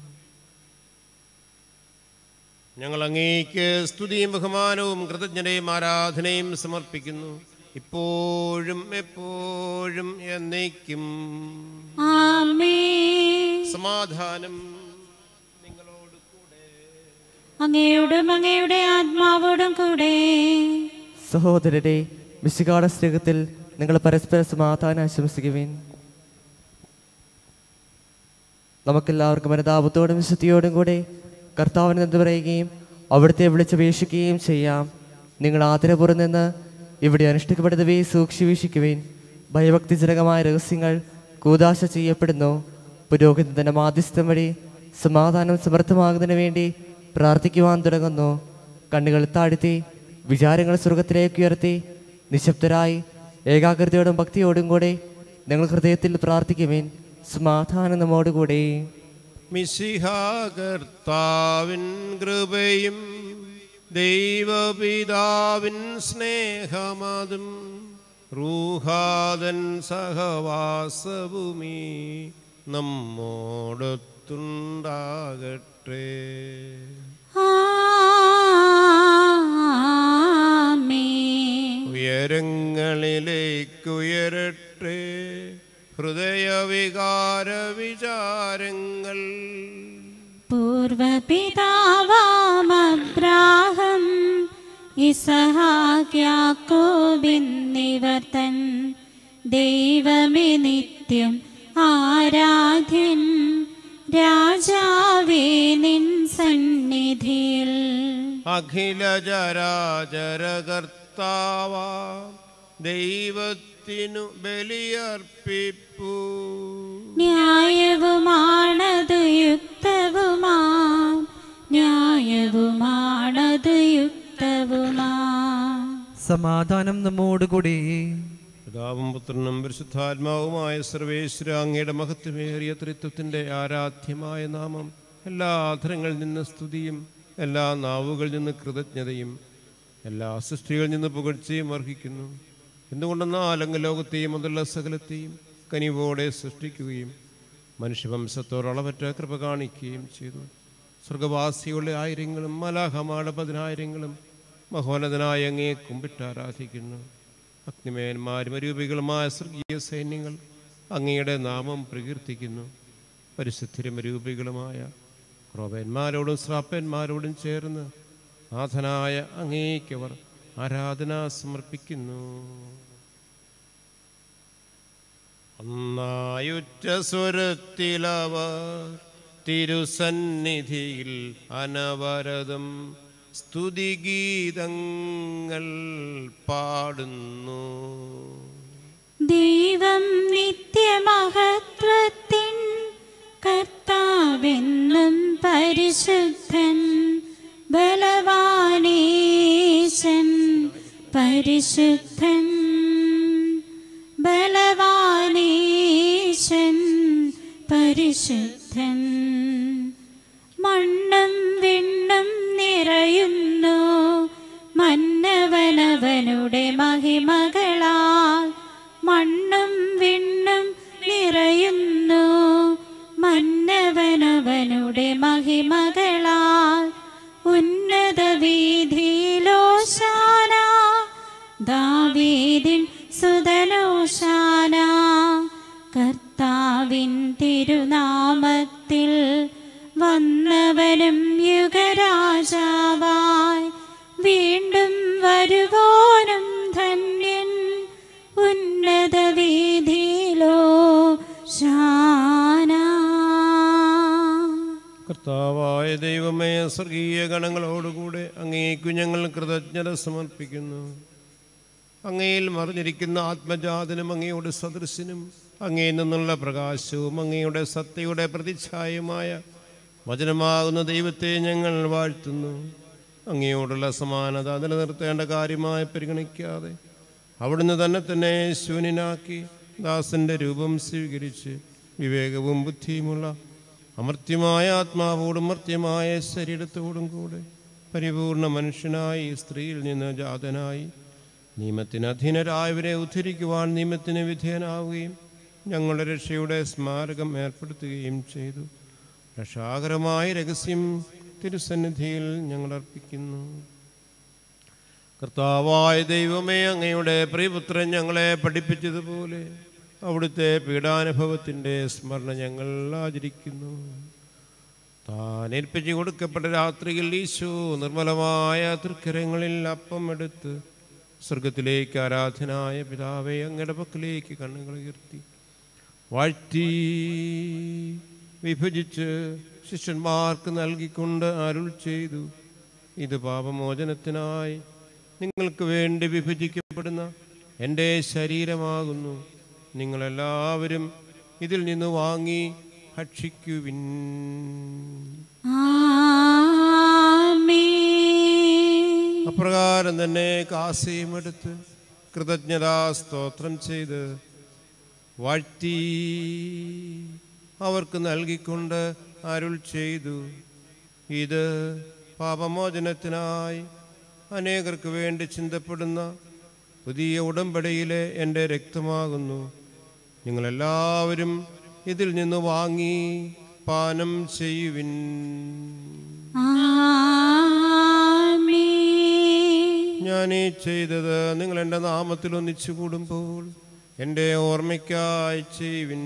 [SPEAKER 2] ഞങ്ങൾ അങ്ങേക്ക് സ്തുതിയും ബഹുമാനവും കൃതജ്ഞതയും ആരാധനയും സമർപ്പിക്കുന്നു ഇപ്പോഴും എപ്പോഴും എന്നേക്കും
[SPEAKER 1] ആമേ
[SPEAKER 2] സമാധാനം നിങ്ങളോട് കൂടെ
[SPEAKER 1] അങ്ങയോടും അങ്ങയുടെ ആത്മാവോടും കൂടെ
[SPEAKER 4] സഹോദരരെ മിശികാട സ്നേഹത്തിൽ നിങ്ങൾ പരസ്പര സമാധാനം ആശംസിക്കുവിൻ നമുക്കെല്ലാവർക്കും അനുതാപത്തോടും വിശുദ്ധിയോടും കൂടെ കർത്താവിന് എന്ത് പറയുകയും അവിടുത്തെ വിളിച്ചപേക്ഷിക്കുകയും ചെയ്യാം നിങ്ങൾ ആദരപൂർവ്വം നിന്ന് ഇവിടെ അനുഷ്ഠിക്കപ്പെടുന്നവയെ സൂക്ഷിച്ചു വീക്ഷിക്കുവിൻ ഭയഭക്തിജനകമായ രഹസ്യങ്ങൾ കൂതാശ ചെയ്യപ്പെടുന്നു പുരോഹിതന്റെ മാധ്യസ്ഥം വഴി സമാധാനം സമർത്ഥമാകുന്നതിന് വേണ്ടി പ്രാർത്ഥിക്കുവാൻ തുടങ്ങുന്നു കണ്ണുകൾ താഴ്ത്തി വിചാരങ്ങൾ സ്വർഗത്തിലേക്ക് ഉയർത്തി നിശബ്ദരായി ഏകാഗ്രതയോടും ഭക്തിയോടും കൂടെ നിങ്ങൾ ഹൃദയത്തിൽ പ്രാർത്ഥിക്കുവിൻ സമാധാനം നമ്മോടുകൂടെ
[SPEAKER 2] മിശിഹാകർത്താവിൻ കൃപയും ദൈവപിതാവിൻ സ്നേഹമതും റൂഹാദൻ സഹവാസഭൂമി നമ്മോടൊത്തുണ്ടാകട്ടെ
[SPEAKER 1] ആമേൻ
[SPEAKER 2] ഉയരങ്ങളിലേക്കുയരട്ടെ ഹൃദയവികാര വിചാരങ്ങൾ
[SPEAKER 1] പൂർവപിതാവാമബ്രാഹം ഇസഹാക്യാക്കോബിന്നിവർ തൻ ദൈവമേ നിത്യം ആരാധ്യൻ രാജാവേ നിൻ സന്നിധിയിൽ
[SPEAKER 2] അഖില ചരാചര കർത്താവ ദൈവത്തിനു ബലിയർപ്പിപ്പൂ
[SPEAKER 1] ന്യായവുമാണത് യുക്തവുമാം ന്യായവുമാണത് യുക്തവുമാ
[SPEAKER 3] സമാധാനം നമ്മോടുകൂടി
[SPEAKER 2] പിതാവും പുത്രനും പരിശുദ്ധാത്മാവുമായ സർവേശ്വര അങ്ങയുടെ മഹത്വമേറിയ ത്രിത്വത്തിൻ്റെ ആരാധ്യമായ നാമം എല്ലാ അധരങ്ങളിൽ നിന്ന് സ്തുതിയും എല്ലാ നാവുകളിൽ നിന്ന് കൃതജ്ഞതയും എല്ലാ സൃഷ്ടികളിൽ നിന്ന് പുകഴ്ചയും അർഹിക്കുന്നു എന്തുകൊണ്ടെന്നാൽ അങ്ങ് ലോകത്തെയും അതുള്ള സകലത്തെയും കനിവോടെ സൃഷ്ടിക്കുകയും മനുഷ്യവംശത്തോട് അളവറ്റ കൃപ കാണിക്കുകയും ചെയ്തു സ്വർഗവാസികളുടെ ആയിരങ്ങളും മലാഹമാടെ പതിനായിരങ്ങളും മഹോന്നതനായ അങ്ങേ കുമ്പിട്ട് ആരാധിക്കുന്നു അഗ്നിമേന്മാരും അരൂപികളുമായ സ്വർഗീയ സൈന്യങ്ങൾ അങ്ങയുടെ നാമം പ്രകീർത്തിക്കുന്നു പരിശുദ്ധരും അരൂപികളുമായ ക്രോപന്മാരോടും ശ്രാപ്പന്മാരോടും ചേർന്ന് നാഥനായ അങ്ങേക്കവർ ആരാധന സമർപ്പിക്കുന്നു ഒന്നായുറ്റ സ്വരത്തിലവർ തിരുസന്നിധിയിൽ അനവരതം സ്തുതിഗീതങ്ങൾ പാടുന്നു
[SPEAKER 1] ദൈവം നിത്യമഹത്വത്തിൻ കർത്താവെന്നും പരിശുദ്ധൻ ബലവാനീശൻ പരിശുദ്ധൻ ബലവാനീശൻ പരിശുദ്ധൻ മണ്ണും വിണ്ണും നിറയുന്നു മന്നവനവനുടെ മഹിമകളാൽ മണ്ണും വിണ്ണും നിറയുന്നു മന്നവനവനുടെ മഹിമകളാൽ ഉന്നത വീതിയിലോശാന ദാവീദിൻ സുതനോശാന കർത്താവിൻ തിരുനാമത്തിൽ വന്നവനും യുഗരാജാവായി വീണ്ടും വരുവോനും ധന്യൻ ഉന്നത വീതിയിലോ ശാന
[SPEAKER 2] കർത്താവായ ദൈവമേ സ്വർഗീയ ഗണങ്ങളോടുകൂടെ അങ്ങേക്കു ഞങ്ങൾ കൃതജ്ഞത സമർപ്പിക്കുന്നു അങ്ങയിൽ മറിഞ്ഞിരിക്കുന്ന ആത്മജാതനും അങ്ങയോട് സദൃശനും അങ്ങയിൽ നിന്നുള്ള പ്രകാശവും അങ്ങയുടെ സത്യയുടെ പ്രതിച്ഛായമായ വചനമാകുന്ന ദൈവത്തെ ഞങ്ങൾ വാഴ്ത്തുന്നു അങ്ങയോടുള്ള സമാനത നിലനിർത്തേണ്ട കാര്യമായി പരിഗണിക്കാതെ അവിടുന്ന് തന്നെ തന്നെ ശൂന്യനാക്കി ദാസന്റെ രൂപം സ്വീകരിച്ച് വിവേകവും ബുദ്ധിയുമുള്ള അമർത്യമായ ആത്മാവോടും മർത്യമായ ശരീരത്തോടും കൂടെ പരിപൂർണ മനുഷ്യനായി സ്ത്രീയിൽ നിന്ന് ജാതനായി നിയമത്തിന് അധീനരായവരെ ഉദ്ധരിക്കുവാൻ നിയമത്തിന് വിധേയനാവുകയും ഞങ്ങളുടെ രക്ഷയുടെ സ്മാരകം ഏർപ്പെടുത്തുകയും ചെയ്തു രക്ഷാകരമായ രഹസ്യം തിരുസന്നിധിയിൽ ഞങ്ങൾ അർപ്പിക്കുന്നു കർത്താവായ ദൈവമേ അങ്ങയുടെ പ്രിയപുത്രൻ ഞങ്ങളെ പഠിപ്പിച്ചതുപോലെ അവിടുത്തെ പീഡാനുഭവത്തിൻ്റെ സ്മരണ ഞങ്ങൾ ആചരിക്കുന്നു താൻ ഏൽപ്പിച്ചു കൊടുക്കപ്പെട്ട രാത്രിയിൽ ഈശോ നിർമ്മലമായ തൃക്കരങ്ങളിൽ അപ്പം എടുത്ത് സ്വർഗത്തിലേക്ക് ആരാധനായ പിതാവെ അങ്ങയുടെ പക്കലേക്ക് കണ്ണുകൾ ഉയർത്തി വാഴ്ത്തി വിഭജിച്ച് ശിഷ്യന്മാർക്ക് നൽകിക്കൊണ്ട് അരുൾ ചെയ്തു ഇത് പാപമോചനത്തിനായി നിങ്ങൾക്ക് വേണ്ടി വിഭജിക്കപ്പെടുന്ന എൻ്റെ ശരീരമാകുന്നു നിങ്ങളെല്ലാവരും ഇതിൽ നിന്ന് വാങ്ങി ഭക്ഷിക്കുവിൻ
[SPEAKER 1] ആമേൻ
[SPEAKER 2] അപ്രകാരം തന്നെ കാസയും എടുത്ത് കൃതജ്ഞതാ സ്തോത്രം ചെയ്ത് വാഴ്ത്തി അവർക്ക് നൽകിക്കൊണ്ട് അരുൾ ചെയ്തു ഇത് പാപമോചനത്തിനായി അനേകർക്ക് വേണ്ടി ചിന്തപ്പെടുന്ന പുതിയ ഉടമ്പടിയിലെ എൻ്റെ രക്തമാകുന്നു നിങ്ങളെല്ലാവരും ഇതിൽ നിന്ന് വാങ്ങി പാനം ചെയ്യുവിൻ
[SPEAKER 1] ആമേൻ
[SPEAKER 2] ഞാൻ ഈ ചെയ്തത് നിങ്ങൾ എൻ്റെ നാമത്തിൽ ഒന്നിച്ചു കൂടുമ്പോൾ എൻ്റെ ഓർമ്മയ്ക്കായി ചെയ്യുവിൻ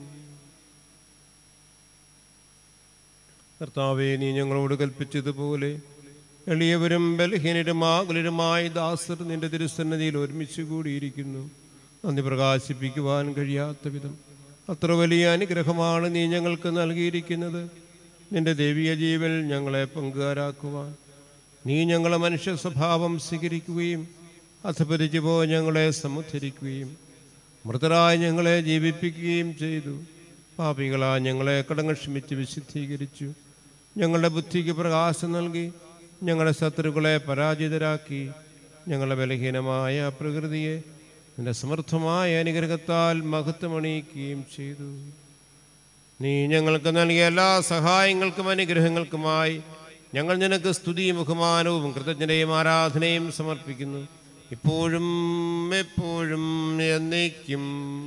[SPEAKER 2] കർത്താവെ നീ ഞങ്ങളോട് കൽപ്പിച്ചതുപോലെ എളിയവരും ബലഹീനരും ആകുലരുമായി ദാസർ നിന്റെ തിരുസന്നതിയിൽ ഒരുമിച്ച് കൂടിയിരിക്കുന്നു നന്ദി പ്രകാശിപ്പിക്കുവാൻ കഴിയാത്ത വിധം അത്ര വലിയ അനുഗ്രഹമാണ് നീ ഞങ്ങൾക്ക് നൽകിയിരിക്കുന്നത് നിന്റെ ദൈവിക ജീവൻ ഞങ്ങളെ പങ്കുകാരാക്കുവാൻ നീ ഞങ്ങളെ മനുഷ്യ സ്വഭാവം സ്വീകരിക്കുകയും അധപതിച്ചു പോയി ഞങ്ങളെ സമുദ്ധരിക്കുകയും മൃതരായി ഞങ്ങളെ ജീവിപ്പിക്കുകയും ചെയ്തു പാപികളാ ഞങ്ങളെ കടങ്ങൾ ക്ഷമിച്ച് വിശുദ്ധീകരിച്ചു ഞങ്ങളുടെ ബുദ്ധിക്ക് പ്രകാശം നൽകി ഞങ്ങളുടെ ശത്രുക്കളെ പരാജിതരാക്കി ഞങ്ങളുടെ ബലഹീനമായ പ്രകൃതിയെ നിന്റെ സമർത്ഥമായ അനുഗ്രഹത്താൽ മഹത്വമണിയിക്കുകയും ചെയ്തു നീ ഞങ്ങൾക്ക് നൽകിയ എല്ലാ സഹായങ്ങൾക്കും അനുഗ്രഹങ്ങൾക്കുമായി ഞങ്ങൾ നിനക്ക് സ്തുതിയും ബഹുമാനവും കൃതജ്ഞതയും ആരാധനയും സമർപ്പിക്കുന്നു ഇപ്പോഴും എപ്പോഴും എന്നേക്കും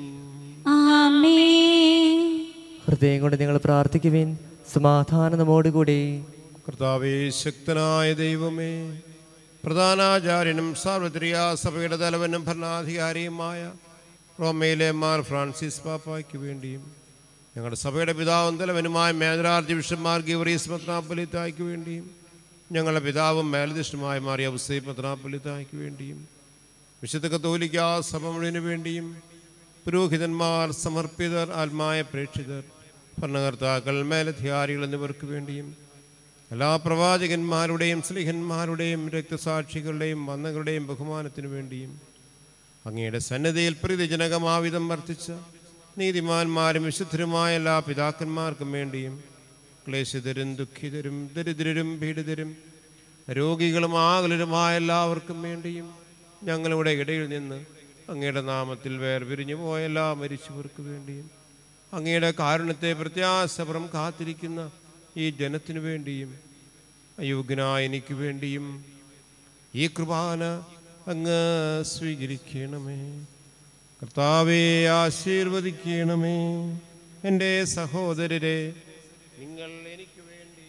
[SPEAKER 1] ആമേൻ
[SPEAKER 4] ഹൃദയം കൊണ്ട് നിങ്ങൾ പ്രാർത്ഥിക്കുവിൻ സമാധാനം നമ്മോടുകൂടി
[SPEAKER 2] കർത്താവേ ശക്തനായ ദൈവമേ പ്രധാനാചാര്യനും സാർവത്രിക സഭയുടെ തലവനും ഭരണാധികാരിയുമായ റോമയിലെ മാർ ഫ്രാൻസിസ് പാപ്പായ്ക്ക് വേണ്ടിയും ഞങ്ങളുടെ സഭയുടെ പിതാവും തലവനുമായ മേജറാർജ് ബിഷപ്പ്മാർ ഗിവറീസ് പത്രാപ്പലിത്തായ്ക്ക് വേണ്ടിയും ഞങ്ങളുടെ പിതാവും മേലധിഷ്ണുമായ മാറിയ ഔസൈ പത്രാപ്പലിത്തായ്ക്ക് വേണ്ടിയും വിശുദ്ധ കത്തോലിക്ക സഭ മുഴുവന് വേണ്ടിയും പുരോഹിതന്മാർ സമർപ്പിതർ ആത്മായ പ്രേക്ഷിതർ ഭരണകർത്താക്കൾ മേലധികാരികൾ എന്നിവർക്ക് വേണ്ടിയും എല്ലാ പ്രവാചകന്മാരുടെയും സ്ലിഹന്മാരുടെയും രക്തസാക്ഷികളുടെയും വന്നകളുടെയും ബഹുമാനത്തിനു വേണ്ടിയും അങ്ങയുടെ സന്നദ്ധയിൽ പ്രീതിജനകമാവിധം വർദ്ധിച്ച നീതിമാന്മാരും വിശുദ്ധരുമായ എല്ലാ പിതാക്കന്മാർക്കും വേണ്ടിയും ക്ലേശിതരും ദുഃഖിതരും ദരിദ്രരും പീഡിതരും രോഗികളും ആകുലരുമായ എല്ലാവർക്കും വേണ്ടിയും ഞങ്ങളുടെ ഇടയിൽ നിന്ന് അങ്ങയുടെ നാമത്തിൽ വേർപിരിഞ്ഞു പോയ എല്ലാ മരിച്ചവർക്ക് വേണ്ടിയും അങ്ങയുടെ കാരുണ്യത്തെ പ്രത്യാശപുറം കാത്തിരിക്കുന്ന ഈ ജനത്തിനു വേണ്ടിയും അയോഗ്യനായ എനിക്ക് വേണ്ടിയും ഈ കൃപാന അങ്ങ് സ്വീകരിക്കണമേ കർത്താവെ ആശീർവദിക്കണമേ എൻ്റെ സഹോദരരെ നിങ്ങൾ എനിക്ക് വേണ്ടി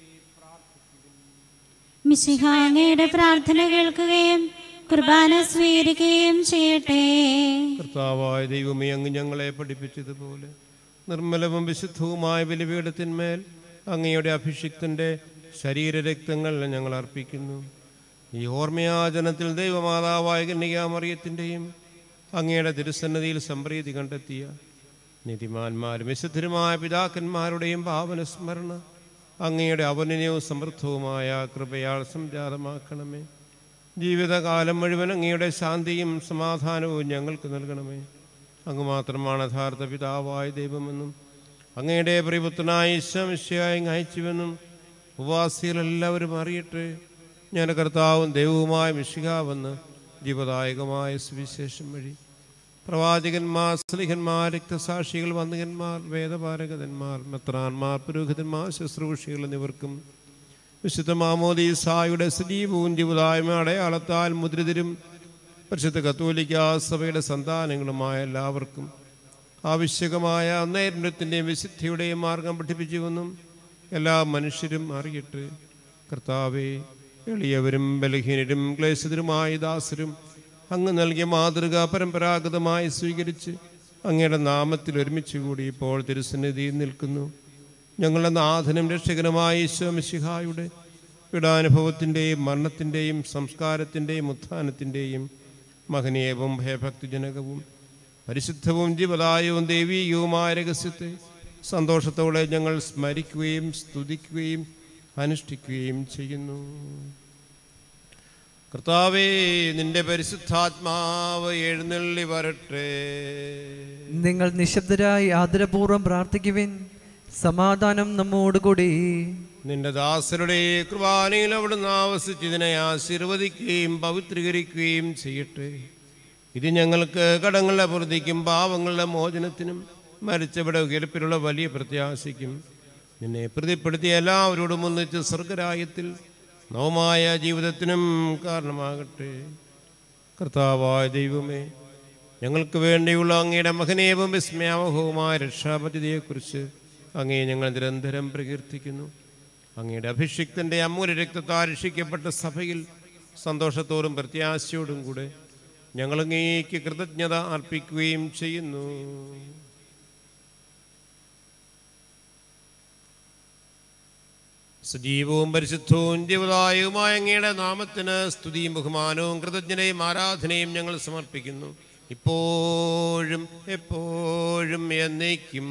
[SPEAKER 1] മിശിഹാങ്ങയുടെ പ്രാർത്ഥന കേൾക്കുകയും കുർബാന സ്വീകരിക്കുകയും ചെയ്യട്ടെ
[SPEAKER 2] കർത്താവായ ദൈവമേ അങ്ങ് ഞങ്ങളെ പഠിപ്പിച്ചതുപോലെ നിർമ്മലവും വിശുദ്ധവുമായ ബലിപീഠത്തിന്മേൽ അങ്ങയുടെ അഭിഷിക്തന്റെ ശരീരരക്തങ്ങൾ ഞങ്ങൾ അർപ്പിക്കുന്നു ഈ ഓർമ്മയാചനത്തിൽ ദൈവമാതാവായ കന്യകാമറിയത്തിൻ്റെയും അങ്ങയുടെ തിരുസന്നതിയിൽ സംപ്രീതി കണ്ടെത്തിയ നീതിമാന്മാരും വിശുദ്ധരുമായ പിതാക്കന്മാരുടെയും പാവന സ്മരണ അങ്ങയുടെ അവനനവും സമൃദ്ധവുമായ കൃപയാൽ സംജാതമാക്കണമേ ജീവിതകാലം മുഴുവൻ അങ്ങയുടെ ശാന്തിയും സമാധാനവും ഞങ്ങൾക്ക് നൽകണമേ അങ്ങ് മാത്രമാണ് യഥാർത്ഥ പിതാവായ ദൈവമെന്നും അങ്ങയുടെ പ്രിയപുത്രനായ ഈശ്വമിശയായി അയച്ചുവെന്നും ഉപവാസികളെല്ലാവരും അറിയട്ടെ ഞാൻ കർത്താവും ദൈവവുമായ മിശികാവെന്ന് ജീവദായകമായ സുവിശേഷം വഴി പ്രവാചകന്മാർ സ്ലിഹന്മാർ രക്തസാക്ഷികൾ വന്ദകന്മാർ വേദപാരകന്മാർ മെത്രാന്മാർ പുരോഹിതന്മാർ ശുശ്രൂഷികൾ എന്നിവർക്കും വിശുദ്ധ മാമോദീസായുടെ സജീവവും ജീവതായ്മ അടയാളത്താൽ മുദ്രിതരും പരിശുദ്ധ കത്തോലിക്ക സഭയുടെ സന്താനങ്ങളുമായ എല്ലാവർക്കും ആവശ്യകമായ നൈർണ്യത്തിൻ്റെയും വിശുദ്ധിയുടെയും മാർഗം പഠിപ്പിച്ചുവെന്നും എല്ലാ മനുഷ്യരും അറിയട്ടെ കർത്താവെ എളിയവരും ബലഹീനരും ക്ലേശിതരുമായ ദാസരും അങ്ങ് നൽകിയ മാതൃക പരമ്പരാഗതമായി സ്വീകരിച്ച് അങ്ങയുടെ നാമത്തിൽ ഒരുമിച്ച് കൂടി ഇപ്പോൾ തിരുസന്നിധിയിൽ നിൽക്കുന്നു ഞങ്ങളുടെ നാഥനും രക്ഷകനുമായ ഈശോമിശിഹായുടെ പീഡാനുഭവത്തിൻ്റെയും മരണത്തിൻ്റെയും സംസ്കാരത്തിൻ്റെയും ഉത്ഥാനത്തിൻ്റെയും മഹനീയവും ഭയഭക്തിജനകവും പരിശുദ്ധവും ജീവദായവും ദൈവീകവുമായ രഹസ്യത്തെ സന്തോഷത്തോടെ ഞങ്ങൾ സ്മരിക്കുകയും സ്തുതിക്കുകയും അനുഷ്ഠിക്കുകയും ചെയ്യുന്നു കർത്താവേ നിന്റെ പരിശുദ്ധാത്മാവ് എഴുന്നള്ളി വരട്ടെ
[SPEAKER 3] നിങ്ങൾ നിശബ്ദരായി ആദരപൂർവ്വം പ്രാർത്ഥിക്കുവിൻ സമാധാനം നമ്മോടുകൂടി
[SPEAKER 2] നിന്റെ ദാസരുടെ കൃപാനയിൽ അവിടുന്ന് ആവസിച്ചതിനെ ആശീർവദിക്കുകയും പവിത്രീകരിക്കുകയും ചെയ്യട്ടെ ഇത് ഞങ്ങൾക്ക് കടങ്ങളുടെ പൂർത്തിക്കും പാവങ്ങളുടെ മോചനത്തിനും മരിച്ചവിടെ ഉയർപ്പിലുള്ള വലിയ പ്രത്യാശയ്ക്കും നിന്നെ പ്രതിപ്പെടുത്തിയ എല്ലാവരോടും ഒന്നിച്ച് സ്വർഗരായത്തിൽ നവമായ ജീവിതത്തിനും കാരണമാകട്ടെ കർത്താവായ ദൈവമേ ഞങ്ങൾക്ക് വേണ്ടിയുള്ള അങ്ങയുടെ മഹനീയവും വിസ്മയാവഹവുമായ രക്ഷാപദ്ധതിയെക്കുറിച്ച് അങ്ങേ ഞങ്ങൾ നിരന്തരം പ്രകീർത്തിക്കുന്നു അങ്ങയുടെ അഭിഷിക്തന്റെ അമൂല്യ രക്തത്താൽ രക്ഷിക്കപ്പെട്ട സഭയിൽ സന്തോഷത്തോടും പ്രത്യാശയോടും കൂടെ ഞങ്ങൾ അങ്ങേക്ക് കൃതജ്ഞത അർപ്പിക്കുകയും ചെയ്യുന്നു സജീവവും പരിശുദ്ധവും ജീവദായകവുമായ അങ്ങയുടെ നാമത്തിന് സ്തുതിയും ബഹുമാനവും കൃതജ്ഞതയും ആരാധനയും ഞങ്ങൾ സമർപ്പിക്കുന്നു ഇപ്പോഴും എപ്പോഴും എന്നേക്കും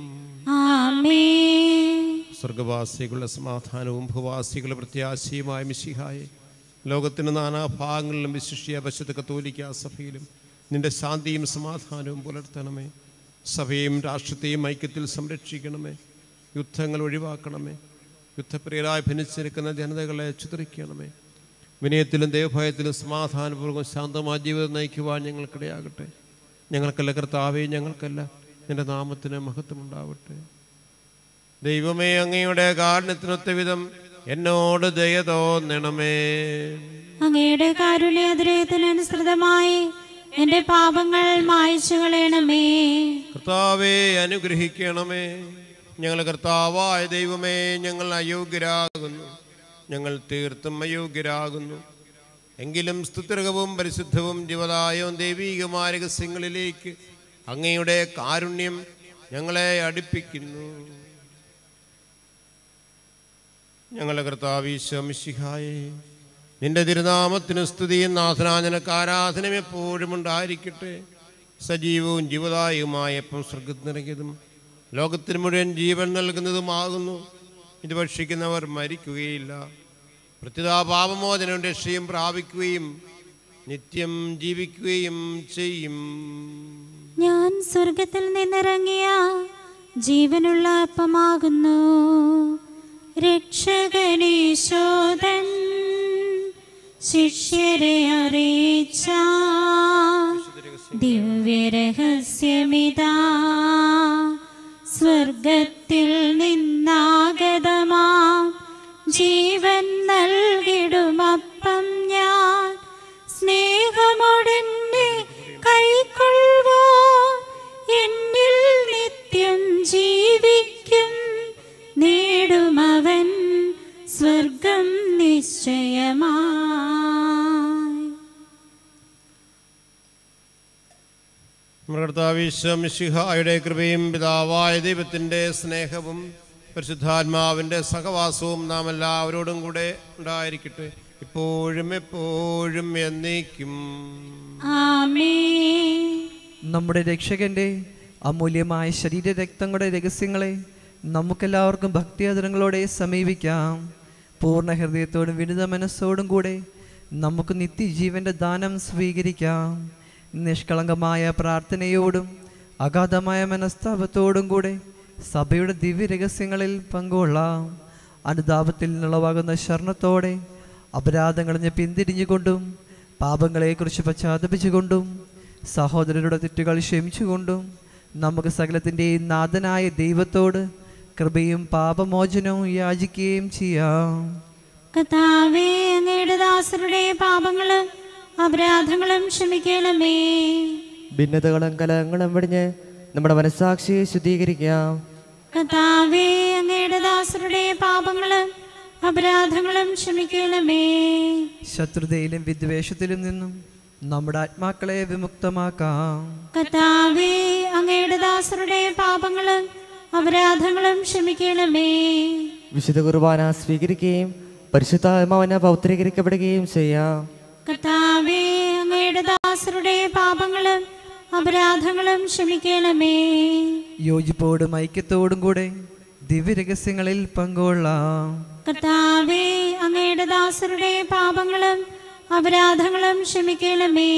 [SPEAKER 1] ആമേൻ
[SPEAKER 2] സ്വർഗവാസികളുടെ സമാധാനവും ഭൂവാസികളുടെ പ്രത്യാശയുമായ മിശിഹായെ ലോകത്തിന് നാനാഭാഗങ്ങളിലും വിശിഷ്യ പശുദ്ധ കത്തോലിക്ക സഭയിലും നിന്റെ ശാന്തിയും സമാധാനവും പുലർത്തണമേ സഭയും രാഷ്ട്രത്തെയും ഐക്യത്തിൽ സംരക്ഷിക്കണമേ യുദ്ധങ്ങൾ ഒഴിവാക്കണമേ യുദ്ധപ്രിയരായി ഭിന്നിച്ചിരിക്കുന്ന ജനതകളെ ചിത്രിക്കണമേ വിനയത്തിലും ദൈവഭയത്തിലും സമാധാനപൂർവ്വം ശാന്തമായ ജീവിതം നയിക്കുവാൻ ഞങ്ങൾക്കിടയാകട്ടെ ഞങ്ങൾക്കല്ല കർത്താവേ ഞങ്ങൾക്കല്ല നിന്റെ നാമത്തിന് മഹത്വമുണ്ടാവട്ടെ ദൈവമേ അങ്ങയുടെ കാരണത്തിനൊത്ത വിധം എന്നോട് ദയ തോന്നണമേ
[SPEAKER 1] അങ്ങയുടെ കാരുണ്യാതിരയത്തിനനുസൃതമായി എന്റെ പാപങ്ങൾ മായച്ചു കളയണമേ
[SPEAKER 2] കർത്താവെ അനുഗ്രഹിക്കണമേ ഞങ്ങൾ കർത്താവായ ദൈവമേ ഞങ്ങൾ അയോഗ്യരാകുന്നു ഞങ്ങൾ തീർത്തും അയോഗ്യരാകുന്നു എങ്കിലും സ്തുതിരകവും പരിശുദ്ധവും ജീവദായവും ദൈവീകമായ രഹസ്യങ്ങളിലേക്ക് അങ്ങയുടെ കാരുണ്യം ഞങ്ങളെ അടുപ്പിക്കുന്നു ഞങ്ങളെ കർത്താവീശ്വമിശിഹായെ നിന്റെ തിരുനാമത്തിന് സ്തുതിയും നാഥനാജനക്ക് ആരാധനയും എപ്പോഴും ഉണ്ടായിരിക്കട്ടെ സജീവവും ജീവദായകവുമായ എപ്പം സ്വർഗത്തിൽ നിറങ്ങിയതും ലോകത്തിന് മുഴുവൻ ജീവൻ നൽകുന്നതുമാകുന്നു ഇത് ഭക്ഷിക്കുന്നവർ മരിക്കുകയില്ല പ്രത്യുതാ പാപമോചനവും രക്ഷയും പ്രാപിക്കുകയും നിത്യം ജീവിക്കുകയും ചെയ്യും
[SPEAKER 1] ഞാൻ സ്വർഗത്തിൽ നിന്നിറങ്ങിയ ജീവനുള്ള അപ്പമാകുന്നു രക്ഷകനീശോദൻ ശിഷ്യരെ അറിയിച്ച ദിവ്യരഹസ്യമിതാ സ്വർഗത്തിൽ നിന്നാഗതമാ ജീവൻ നൽകിടുമപ്പം ഞാൻ സ്നേഹമോടെന്നെ കൈക്കൊള്ളുവോ എന്നിൽ നിത്യം ജീവിക്കും നേടുമവൻ സ്വർഗം നിശ്ചയമായി
[SPEAKER 2] നമ്മുടെ കർത്താവിശ്വമിശിഹായുടെ കൃപയും പിതാവായ ദൈവത്തിൻ്റെ സ്നേഹവും പരിശുദ്ധാത്മാവിൻ്റെ സഹവാസവും നാം എല്ലാവരോടും കൂടെ ഉണ്ടായിരിക്കട്ടെ ഇപ്പോഴും എപ്പോഴും എന്നേക്കും
[SPEAKER 1] ആമേൻ
[SPEAKER 3] നമ്മുടെ രക്ഷകന്റെ അമൂല്യമായ ശരീര രക്തങ്ങളുടെ രഹസ്യങ്ങളെ നമുക്കെല്ലാവർക്കും ഭക്തിയാദരങ്ങളോടെ സമീപിക്കാം പൂർണ്ണ ഹൃദയത്തോടും വിനുത മനസ്സോടും കൂടെ നമുക്ക് നിത്യജീവന്റെ ദാനം സ്വീകരിക്കാം നിഷ്കളങ്കമായ പ്രാർത്ഥനയോടും അഗാധമായ മനസ്താപത്തോടും കൂടെ സഭയുടെ ദിവ്യ രഹസ്യങ്ങളിൽ പങ്കുകൊള്ളാം അനുതാപത്തിൽ നിന്നുളവാകുന്ന ശരണത്തോടെ അപരാധങ്ങളഞ്ഞ് പിന്തിരിഞ്ഞുകൊണ്ടും പാപങ്ങളെക്കുറിച്ച് പശ്ചാത്തപിച്ചുകൊണ്ടും സഹോദരരുടെ തെറ്റുകൾ ക്ഷമിച്ചുകൊണ്ടും നമുക്ക് സകലത്തിൻ്റെയും നാഥനായ ദൈവത്തോട് കൃപയും പാപമോചനവും യാചിക്കുകയും ചെയ്യാം
[SPEAKER 1] കർത്താവേ അങ്ങയുടെ ദാസരുടെ പാപങ്ങളും അപരാധങ്ങളും ക്ഷമിക്കണമേ
[SPEAKER 4] ഭിന്നതകളും കലഹങ്ങളും വെടിഞ്ഞ് നമ്മുടെ മനസ്സാക്ഷിയെ ശുദ്ധീകരിക്കാം
[SPEAKER 1] കർത്താവേ അങ്ങയുടെ ദാസരുടെ പാപങ്ങളും അപരാധങ്ങളും ക്ഷമിക്കണമേ
[SPEAKER 3] ശത്രുതയിലും വിദ്വേഷത്തിലും നിന്നും നമ്മുടെ ആത്മാക്കളെ വിമുക്തമാക്കാം
[SPEAKER 1] കർത്താവേ അങ്ങയുടെ ദാസരുടെ പാപങ്ങളും അപരാധങ്ങളും ക്ഷമിക്കണമേ
[SPEAKER 4] വിശുദ്ധ കുർബാന സ്വീകരിക്കുകയും പരിശുദ്ധാത്മാവിനെ പൗത്രീകരിക്കപ്പെടുകയും ചെയ്യാം
[SPEAKER 1] കർത്താവേ അങ്ങയുടെ ദാസരുടെ പാപങ്ങളും അപരാധങ്ങളും ക്ഷമിക്കണമേ
[SPEAKER 3] യോജിപ്പോടും ഐക്യത്തോടും കൂടെ ദിവ്യരഹസ്യങ്ങളിൽ പങ്കുകൊള്ളാം
[SPEAKER 1] കർത്താവേ അങ്ങയുടെ ദാസരുടെ പാപങ്ങളും അപരാധങ്ങളും ക്ഷമിക്കണമേ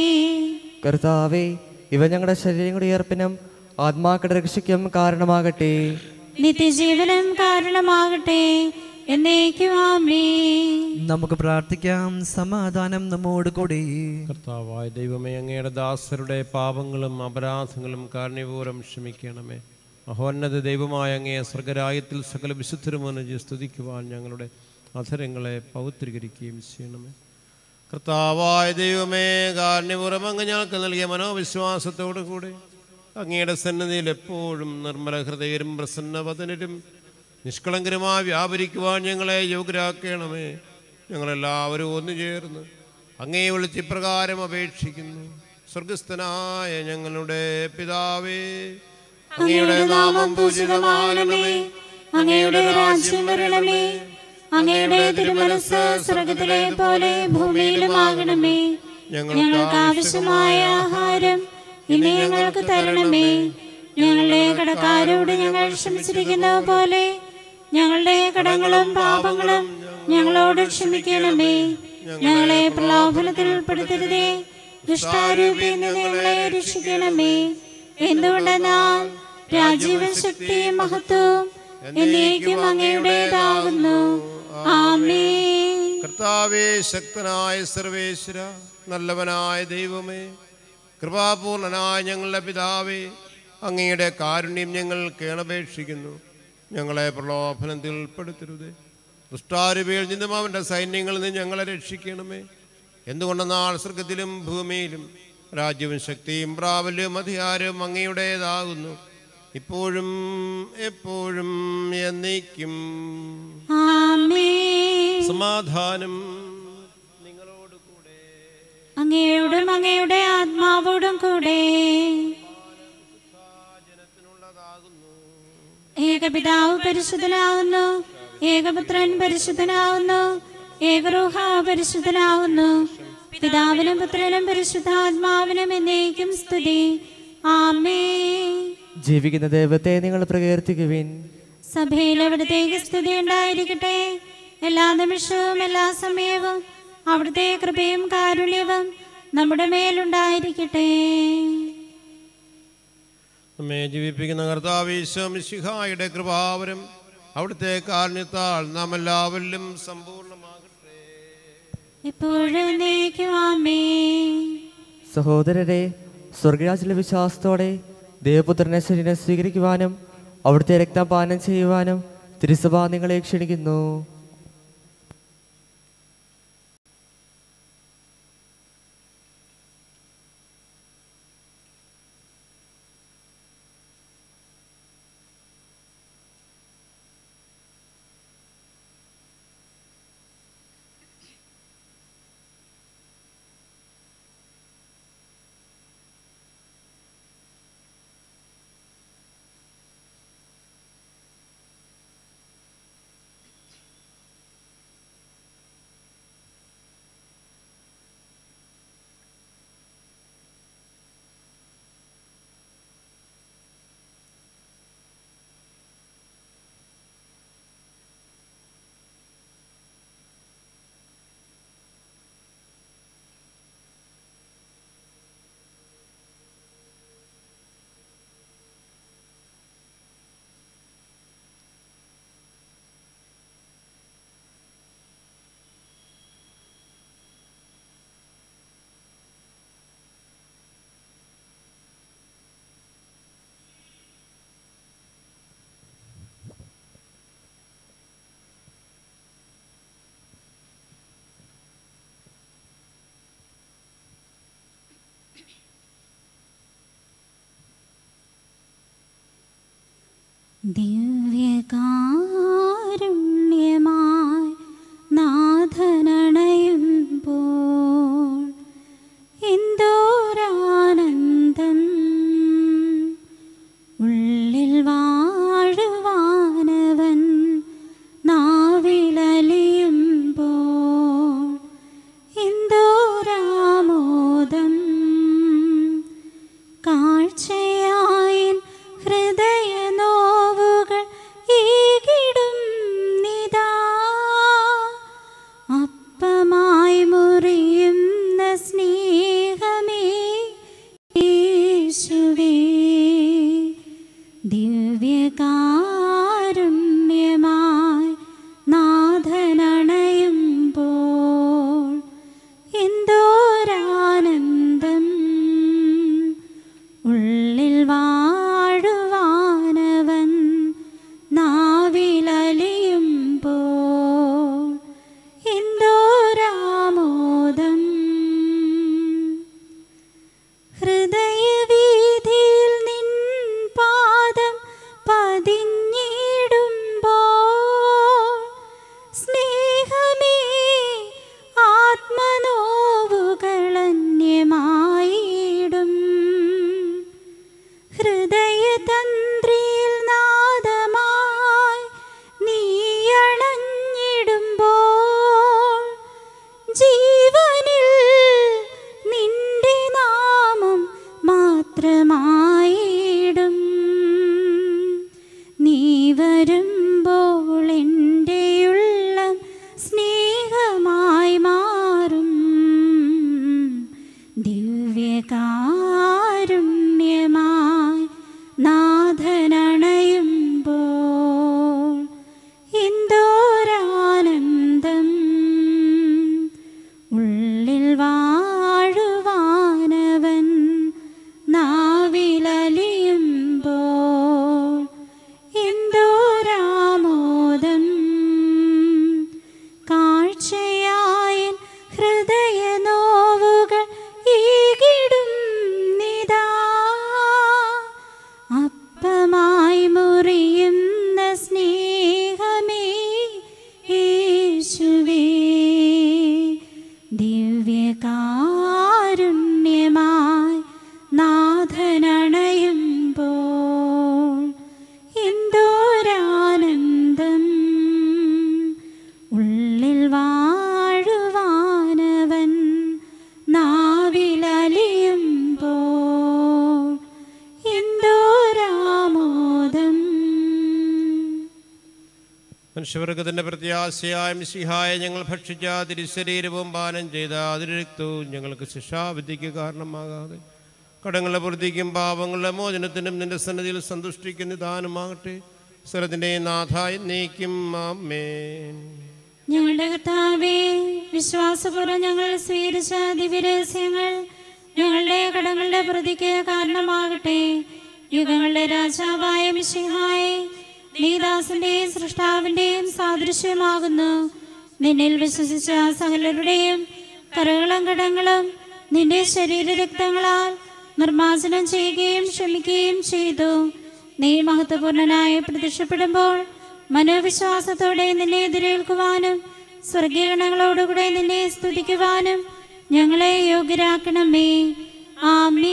[SPEAKER 4] കർത്താവേ ഇവ ഞങ്ങളുടെ ശരീരങ്ങളുടെ ഉയർപ്പിനും ആത്മാക്കളുടെ രക്ഷയ്ക്കും കാരണമാകട്ടെ
[SPEAKER 1] നിത്യജീവനം കാരണമാകട്ടെ എന്നേക്കും ആമേ
[SPEAKER 3] നമുക്ക് പ്രാർത്ഥിക്കാം സമാധാനം നമ്മോട് കൂടി
[SPEAKER 2] കർത്താവായ ദൈവമേ അങ്ങയുടെ ദാസരുടെ പാപങ്ങളും അപരാധങ്ങളും കാരണപൂരം ക്ഷമിക്കണമേ മഹോന്നത ദൈവമായ അങ്ങേ സ്വർഗരായത്തിൽ സകല വിശുദ്ധരുമനുജ് സ്തുതിക്കുവാൻ ഞങ്ങളുടെ അധരങ്ങളെ പൗത്രീകരിക്കുകയും ചെയ്യണമേ കർത്താവായ ദൈവമേ കാരണപൂർവ്വം അങ്ങ് ഞങ്ങൾക്ക് നൽകിയ മനോവിശ്വാസത്തോടു കൂടി അങ്ങയുടെ സന്നദ്ധിയിൽ എപ്പോഴും നിർമ്മല ഹൃദയരും പ്രസന്നവതനരും നിഷ്കളങ്കരുമായി വ്യാപരിക്കുവാൻ ഞങ്ങളെ യോഗ്യരാക്കണമേ ഞങ്ങളെല്ലാവരും ഒന്നു ചേർന്ന് അങ്ങേ വിളിച്ച് ഇപ്രകാരം അപേക്ഷിക്കുന്നു സ്വർഗസ്ഥനായ ഞങ്ങളുടെ പിതാവേ അങ്ങയുടെ നാമം പൂജിതമാകണമേ
[SPEAKER 1] അങ്ങയുടെ രാജ്യം വരണമേ അങ്ങയുടെ തിരുമനസ് സ്വർഗത്തിലെ പോലെ ഭൂമിയിലുമാകണമേ ഞങ്ങൾക്ക് ആവശ്യമായ ആഹാരം ഇനി ഞങ്ങൾക്ക് തരണമേ ഞങ്ങളുടെ കടക്കാരോട് ഞങ്ങൾ ക്ഷമിച്ചിരിക്കുന്ന പോലെ ഞങ്ങളുടെ കടങ്ങളും പാപങ്ങളും ഞങ്ങളോട് ക്ഷമിക്കണമേ ഞങ്ങളെ പ്രലോഭനത്തിൽ ഉൾപ്പെടുത്തരുതേ ദുഷ്ടാരൂപിയിൽ നിന്ന് ഞങ്ങളെ രക്ഷിക്കണമേ എന്തുകൊണ്ടെന്നാൽ രാജീവൻ ശക്തിയും മഹത്വവും എന്നേക്കും അങ്ങയുടേതാകുന്നു ആമേൻ
[SPEAKER 2] കർത്താവേ ശക്തനായ സർവേശ്വര നല്ലവനായ ദൈവമേ കൃപാപൂർണനായ ഞങ്ങളുടെ പിതാവേ അങ്ങയുടെ കാരുണ്യം ഞങ്ങൾ കേണപേക്ഷിക്കുന്നു ഞങ്ങളെ പ്രലോഭനത്തിൽ ഉൾപ്പെടുത്തരുതേ ദുഷ്ടാരൂപിയിൽ നിന്നും അവൻ്റെ സൈന്യങ്ങളിൽ നിന്ന് ഞങ്ങളെ രക്ഷിക്കണമേ എന്തുകൊണ്ടെന്നാൽ സ്വർഗത്തിലും ഭൂമിയിലും രാജ്യവും ശക്തിയും പ്രാബല്യവും അധികാരവും അങ്ങയുടേതാകുന്നു ഇപ്പോഴും എപ്പോഴും എന്നേക്കും
[SPEAKER 1] ആമേൻ
[SPEAKER 2] സമാധാനം നിങ്ങളോട് കൂടെ
[SPEAKER 1] അങ്ങയോടും അങ്ങയുടെ ആത്മാവോടും കൂടെ ഏകപിതാവ് പരിശുദ്ധനാവുന്നു ഏകപുത്രൻ പരിശുദ്ധനാവുന്നു ഏകരൂഹ പരിശുദ്ധനാവുന്നു പിതാവിനും പുത്രനും പരിശുദ്ധാത്മാവിനും എന്നേക്കും സ്തുതി ആമേ
[SPEAKER 4] ജീവിക്കുന്ന ദൈവത്തെ നിങ്ങൾ പ്രകീർത്തിക്കുവിൻ
[SPEAKER 1] സഭയിൽ അവിടുത്തേക്ക് സ്തുതി ഉണ്ടായിരിക്കട്ടെ എല്ലാ നിമിഷവും എല്ലാ സമയവും അവിടുത്തെ കൃപയും കാരുണ്യവും നമ്മുടെ മേലുണ്ടായിരിക്കട്ടെ
[SPEAKER 2] നമ്മെ ജീവിപ്പിക്കുന്ന കർത്താവീശ്വം ശിഹായുടെ കൃപാവരം അവിടുത്തെ കാരുണ്യത്താൽ നാം എല്ലാവരിലും സമ്പൂർണ്ണമാകട്ടെ
[SPEAKER 1] ഇപ്പോഴേക്കും ആമേ
[SPEAKER 4] സഹോദരരെ സ്വർഗരാജിലെ വിശ്വാസത്തോടെ ദേവപുത്രനെ ശരീരം സ്വീകരിക്കുവാനും അവിടുത്തെ രക്തം പാനം ചെയ്യുവാനും തിരുസഭ നിങ്ങളെ ക്ഷണിക്കുന്നു
[SPEAKER 1] ദിവ്യകാരുണ്യമായി നാഥനണയുമ്പോൾ എന്തോരാനന്ദം ഉള്ളിൽ വാഴുവാനവൻ നാവിലലിയുമ്പോൾ എന്തോരാമോദം കാഴ്ചയായി ഹൃദയ നോവുകൾ
[SPEAKER 2] മനുഷ്യവർഗത്തിൻ്റെ പ്രത്യാശയായ മിശിഹായ ഞങ്ങൾ ഭക്ഷിച്ച തിരുശരീരവും പാനം ചെയ്ത അതിരക്തവും ഞങ്ങൾക്ക് ശിക്ഷാവിധിക്ക് കാരണമാകാതെ കടങ്ങളുടെ പൂർത്തിക്കും പാപങ്ങളുടെ മോചനത്തിനും നിന്റെ സന്നദ്ധിയിൽ സന്തുഷ്ടിക്കും നിദാനമാകട്ടെ സ്വരത്തിൻ്റെ നാഥായി നീക്കും ആമേൻ
[SPEAKER 1] ഞങ്ങളുടെ കർത്താവേ വിശ്വാസപൂർവ്വം ഞങ്ങൾ സ്വീകരിച്ച ദിവ്യരഹസ്യങ്ങൾ ഞങ്ങളുടെ കടങ്ങളുടെ പ്രതിക്ക് കാരണമാകട്ടെ യുഗങ്ങളുടെ രാജാവായ മിശിഹായെ നീദാസിന്റെയും സൃഷ്ടാവിന്റെയും സാദൃശ്യമാകുന്നു നിന്നിൽ വിശ്വസിച്ച സകലരുടെയും കരകളും കടങ്ങളും നിന്റെ ശരീരരക്തങ്ങളാൽ നിർമ്മാർജ്ജനം ചെയ്യുകയും ക്ഷമിക്കുകയും ചെയ്തു നീ മഹത്വപൂർണനായി പ്രത്യക്ഷപ്പെടുമ്പോൾ മനോവിശ്വാസത്തോടെ നിന്നെ എതിരേൽക്കുവാനും സ്വർഗീയഗണങ്ങളോടുകൂടെ നിന്നെ സ്തുതിക്കുവാനും ഞങ്ങളെ യോഗ്യരാക്കണമേ ആമേ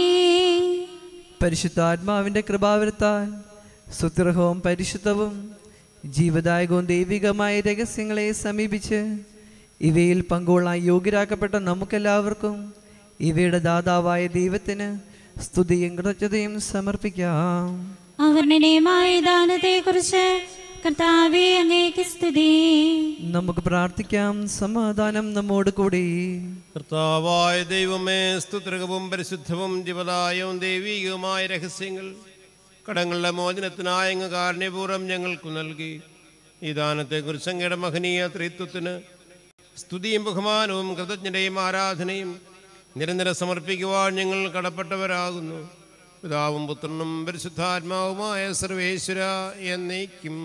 [SPEAKER 3] പരിശുദ്ധാത്മാവിന്റെ കൃപാവരത്താൽ സുഗ്രഹവും പരിശുദ്ധവും ജീവദായകവും ദൈവികമായ രഹസ്യങ്ങളെ സമീപിച്ച് ഇവയിൽ പങ്കുകൊള്ളാൻ യോഗ്യരാക്കപ്പെട്ട നമുക്കെല്ലാവർക്കും ഇവയുടെ ദാതാവായ ദൈവത്തിന് സ്തുതിയും കൃതജ്ഞതയും സമർപ്പിക്കാം
[SPEAKER 1] അവർണനീയമായ ദാനത്തെക്കുറിച്ച് കർത്താവെ അങ്ങേക്ക് സ്തുതി
[SPEAKER 3] നമുക്ക് പ്രാർത്ഥിക്കാം സമാധാനം നമ്മോട് കൂടി
[SPEAKER 2] കർത്താവായ ദൈവമേ സ്തുത്രകവും പരിശുദ്ധവും ജീവദായവും ദൈവീകവുമായ രഹസ്യങ്ങൾ കടങ്ങളുടെ മോചനത്തിനായ അങ്ങ് കാരുണ്യപൂർവ്വം ഞങ്ങൾക്ക് നൽകി ഈ ദാനത്തെക്കുറിച്ച് അങ്ങയുടെ മഹനീയ ത്രിത്വത്തിന് സ്തുതിയും ബഹുമാനവും കൃതജ്ഞതയും ആരാധനയും നിരന്തരം സമർപ്പിക്കുവാൻ ഞങ്ങൾ കടപ്പെട്ടവരാകുന്നു പിതാവും പുത്രനും പരിശുദ്ധാത്മാവുമായ സർവേശ്വര എന്നേക്കും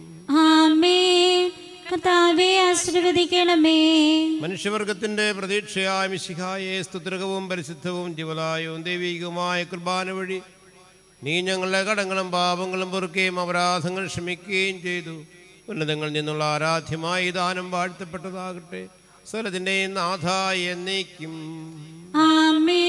[SPEAKER 1] ആമേ കർത്താവെ ആശീർവദിക്കണമേ
[SPEAKER 2] മനുഷ്യവർഗത്തിന്റെ പ്രതീക്ഷയായ മിശിഹായെ സ്തുത്രകവും പരിശുദ്ധവും ജീവലായവും ദൈവികവുമായ കുർബാന വഴി നീ ഞങ്ങളുടെ കടങ്ങളും പാപങ്ങളും പൊറുക്കുകയും അപരാധങ്ങൾ ക്ഷമിക്കുകയും ചെയ്തു ഉന്നതങ്ങളിൽ നിന്നുള്ള ആരാധ്യമായ ഈ ദാനം വാഴ്ത്തപ്പെട്ടതാകട്ടെ സ്വലത്തിൻ്റെയും നാഥായ എന്നേക്കും
[SPEAKER 1] ആമേ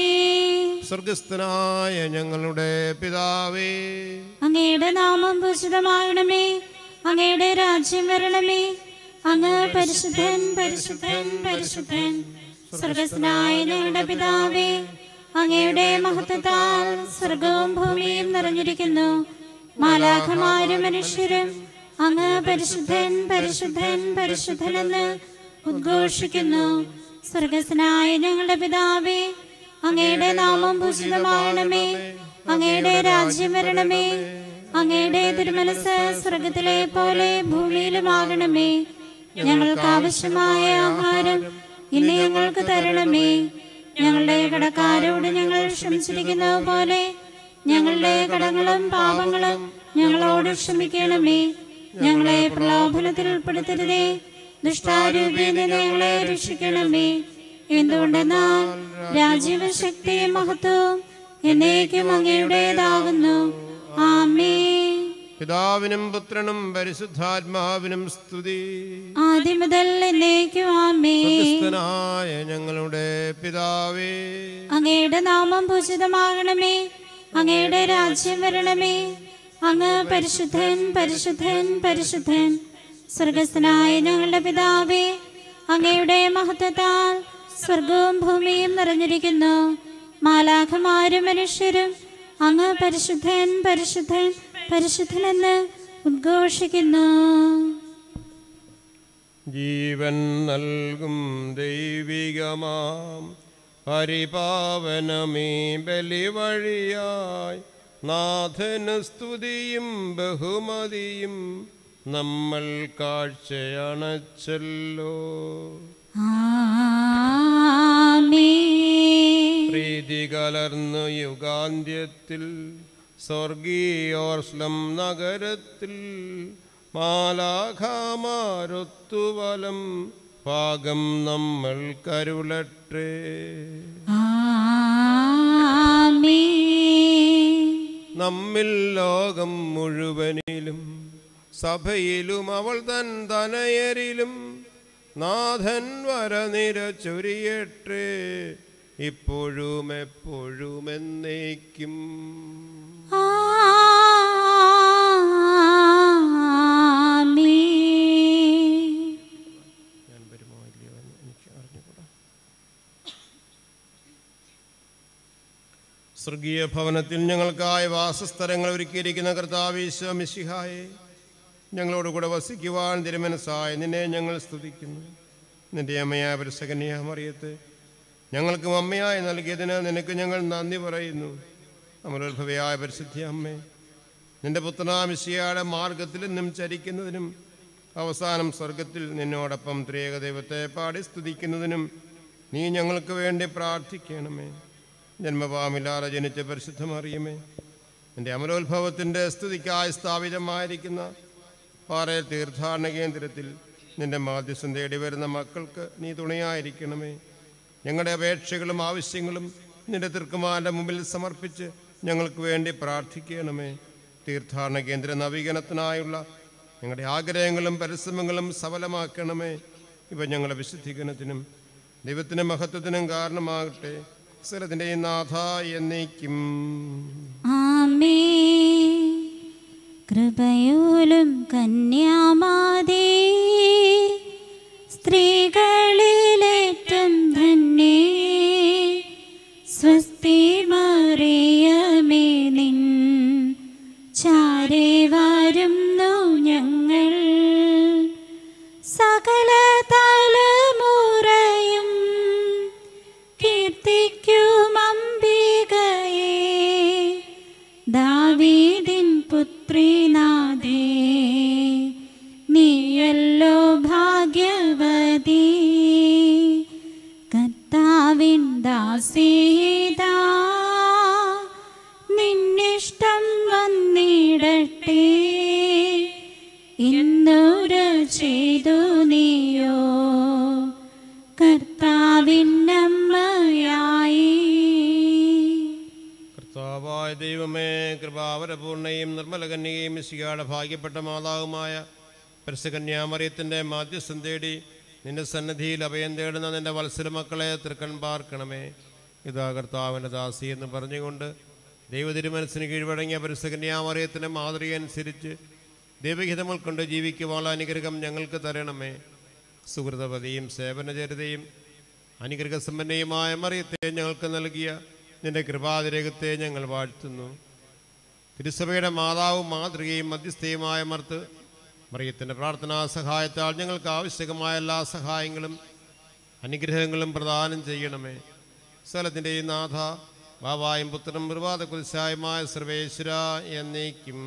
[SPEAKER 2] സ്വർഗസ്ഥനായ ഞങ്ങളുടെ പിതാവേ
[SPEAKER 1] അങ്ങയുടെ നാമം പൂജിതമാകണമേ അങ്ങയുടെ രാജ്യം വരണമേ അങ്ങ് പരിശുദ്ധൻ പരിശുദ്ധൻ പരിശുദ്ധൻ സ്വർഗസ്നായ ഞങ്ങളുടെ പിതാവേ അങ്ങയുടെ മഹത്വത്താൽ സ്വർഗവും ഭൂമിയും നിറഞ്ഞിരിക്കുന്നു മാലാഖമാരും മനുഷ്യരും അങ്ങ് പരിശുദ്ധൻ പരിശുദ്ധൻ പരിശുദ്ധനെന്ന് ഉദ്ഘോഷിക്കുന്നു സ്വർഗസ്നായ ഞങ്ങളുടെ പിതാവേ അങ്ങയുടെ നാമം പൂജിതമാകണമേ അങ്ങയുടെ രാജ്യം വരണമേ അങ്ങയുടെ തിരുമനസ് സ്വർഗത്തിലെ പോലെ ഭൂമിയിലുമാകണമേ ഞങ്ങൾക്ക് ആവശ്യമായ ആഹാരം ഇന്ന് ഞങ്ങൾക്ക് തരണമേ ഞങ്ങളുടെ കടക്കാരോട് ഞങ്ങൾ ക്ഷമിച്ചിരിക്കുന്ന പോലെ ഞങ്ങളുടെ കടങ്ങളും പാപങ്ങളും ഞങ്ങളോട് ക്ഷമിക്കണമേ ഞങ്ങളെ പ്രലോഭനത്തിൽ ഉൾപ്പെടുത്തരുതേ ദുഷ്ടാരൂപീന ഞങ്ങളെ രക്ഷിക്കണമേ എന്തുകൊണ്ടെന്നാൽ രാജ്യവും ശക്തിയും മഹത്വവും എന്നേക്കും അങ്ങയുടേതാകുന്നു ആമേ
[SPEAKER 2] പിതാവിനും പുത്രനും പരിശുദ്ധാത്മാവിനും സ്തുതി
[SPEAKER 1] ആദ്യം മുതൽ എന്നേക്കും ആമേ
[SPEAKER 2] സ്വർഗസ്ഥനായ ഞങ്ങളുടെ പിതാവേ
[SPEAKER 1] അങ്ങയുടെ നാമം പൂജിതമാകണമേ അങ്ങയുടെ രാജ്യം വരണമേ അങ്ങ് പരിശുദ്ധൻ പരിശുദ്ധൻ പരിശുദ്ധൻ സ്വർഗസ്ഥനായ ഞങ്ങളുടെ പിതാവേ അങ്ങയുടെ മഹത്വത്താൽ സ്വർഗവും ഭൂമിയും നിറഞ്ഞിരിക്കുന്നു മാലാഖമാരും മനുഷ്യരും അങ്ങ് പരിശുദ്ധൻ പരിശുദ്ധൻ പരിശുദ്ധനെന്ന് ഉദ്ഘോഷിക്കുന്നു
[SPEAKER 2] ജീവൻ നൽകും ദൈവികമാം പരിപാവനമീ ബലി വഴിയായി നാഥന് സ്തുതിയും ബഹുമതിയും നമ്മൾ കാഴ്ചയണച്ചല്ലോ
[SPEAKER 1] ആമേൻ
[SPEAKER 2] പ്രീതി കലർന്നു യുഗാന്ത്യത്തിൽ സ്വർഗീയോർസ്ലം നഗരത്തിൽ മാലാഖാമാരൊത്തുവലം ഭാഗം നമ്മൾ കരുളട്ടെ
[SPEAKER 1] ആമേൻ
[SPEAKER 2] നമ്മിൽ ലോകം മുഴുവനിലും സഭയിലും അവൾ തൻ തനയരിലും നാഥൻ വരനിര ചൊരിയട്ടെ ഇപ്പോഴും എപ്പോഴും എന്നേക്കും
[SPEAKER 1] ആമേൻ
[SPEAKER 2] ഞാൻ വരുമോ ഇല്ലയോ എന്ന് എനിക്ക് അറിഞ്ഞുകൂടാ സ്വർഗീയ ഭവനത്തിൽ ഞങ്ങൾക്കായി വാസസ്ഥലങ്ങൾ ഒരുക്കിയിരിക്കുന്ന കർത്താവീശ മിശിഹായെ ഞങ്ങളോട് കൂടെ വസിക്കുവാൻ തിരുമനസ്സായ നിന്നെ ഞങ്ങൾ സ്തുതിക്കുന്നു നിന്റെ അമ്മയായ പരിസകന്യ മറിയത്ത് ഞങ്ങൾക്കും അമ്മയായി നൽകിയതിന് നിനക്ക് ഞങ്ങൾ നന്ദി പറയുന്നു അമലോത്ഭവയായ പരിശുദ്ധി അമ്മേ നിന്റെ പുത്രനാമിശിയാടെ മാർഗത്തിൽ നിന്നും ചരിക്കുന്നതിനും അവസാനം സ്വർഗത്തിൽ നിന്നോടൊപ്പം ത്രിയേക ദൈവത്തെ പാടി സ്തുതിക്കുന്നതിനും നീ ഞങ്ങൾക്ക് വേണ്ടി പ്രാർത്ഥിക്കണമേ ജന്മപാമില്ലാതെ ജനിച്ച പരിശുദ്ധമറിയമേ നിന്റെ അമലോത്ഭവത്തിൻ്റെ സ്തുതിക്കായി സ്ഥാപിതമായിരിക്കുന്ന പാറയിൽ തീർത്ഥാടന കേന്ദ്രത്തിൽ നിന്റെ മാധ്യസ്ഥം തേടി വരുന്ന മക്കൾക്ക് നീ തുണയായിരിക്കണമേ ഞങ്ങളുടെ അപേക്ഷകളും ആവശ്യങ്ങളും നിന്റെ തിർക്കുമാരുടെ മുമ്പിൽ സമർപ്പിച്ച് ഞങ്ങൾക്ക് വേണ്ടി പ്രാർത്ഥിക്കണമേ തീർത്ഥാടന കേന്ദ്ര നവീകരണത്തിനായുള്ള ഞങ്ങളുടെ ആഗ്രഹങ്ങളും പരിശ്രമങ്ങളും സഫലമാക്കണമേ ഇവ ഞങ്ങളുടെ വിശുദ്ധീകരണത്തിനും ദൈവത്തിൻ്റെ മഹത്വത്തിനും കാരണമാകട്ടെ സ്ഥലത്തിൻ്റെ നാഥ എന്നേക്കും
[SPEAKER 1] ആമേ കൃപയോലും കന്യാമാതേ സ്ത്രീകളിലേറ്റം ധന്യേ സ്വസ്തി മറിയമേ നിൻ ചാരേ വരുന്നു ഞങ്ങൾ സകല തലമുറയും കീർത്തിക്കും അംബികയെ ദാവീദിൻ പുത്രിനാഥേ നീയല്ലോ ഭാഗ്യവതി കർത്താവിൻ ദാസീത നിന്നിഷ്ടം വന്നിടട്ടെ ഇന്നുര ചെയ്തു നീയോ കർത്താവിനമ്മയായി
[SPEAKER 2] കർത്താവായ ദൈവമേ കൃപാവരപൂർണയും നിർമ്മലകന്യകയും മിശികാടെ ഭാഗ്യപ്പെട്ട മാതാവുമായ പരിസകന്യാമറിയത്തിൻ്റെ മാധ്യസ്ഥം തേടി നിന്റെ സന്നിധിയിൽ അഭയം തേടുന്ന നിന്റെ വത്സര മക്കളെ തൃക്കൺ പാർക്കണമേ ഇതാ കർത്താവിൻ്റെ ദാസി എന്ന് പറഞ്ഞുകൊണ്ട് ദൈവതിരുമനസ്സിന് കീഴ്വഴങ്ങിയ പരിസകന്യാമറിയത്തിൻ്റെ മാതൃക അനുസരിച്ച് ദൈവഹിതം ഉൾക്കൊണ്ട് ജീവിക്കുവാനുള്ള അനുഗ്രഹം ഞങ്ങൾക്ക് തരണമേ സുഹൃതപതിയും സേവനചരിതയും അനുഗ്രഹസമ്പന്നയുമായ മറിയത്തെ ഞങ്ങൾക്ക് നൽകിയ നിന്റെ കൃപാതിരകത്തെ ഞങ്ങൾ വാഴ്ത്തുന്നു തിരുസഭയുടെ മാതാവും മാതൃകയും മധ്യസ്ഥയുമായ മർത്ത് മറിയത്തിൻ്റെ പ്രാർത്ഥനാ സഹായത്താൽ ഞങ്ങൾക്ക് ആവശ്യകമായ എല്ലാ സഹായങ്ങളും അനുഗ്രഹങ്ങളും പ്രദാനം ചെയ്യണമേ സ്ഥലത്തിൻ്റെ ഈ നാഥ ബാബായും പുത്രനും പ്രഭാത കുരിശായുമായ സർവേശ്വര എന്നേക്കും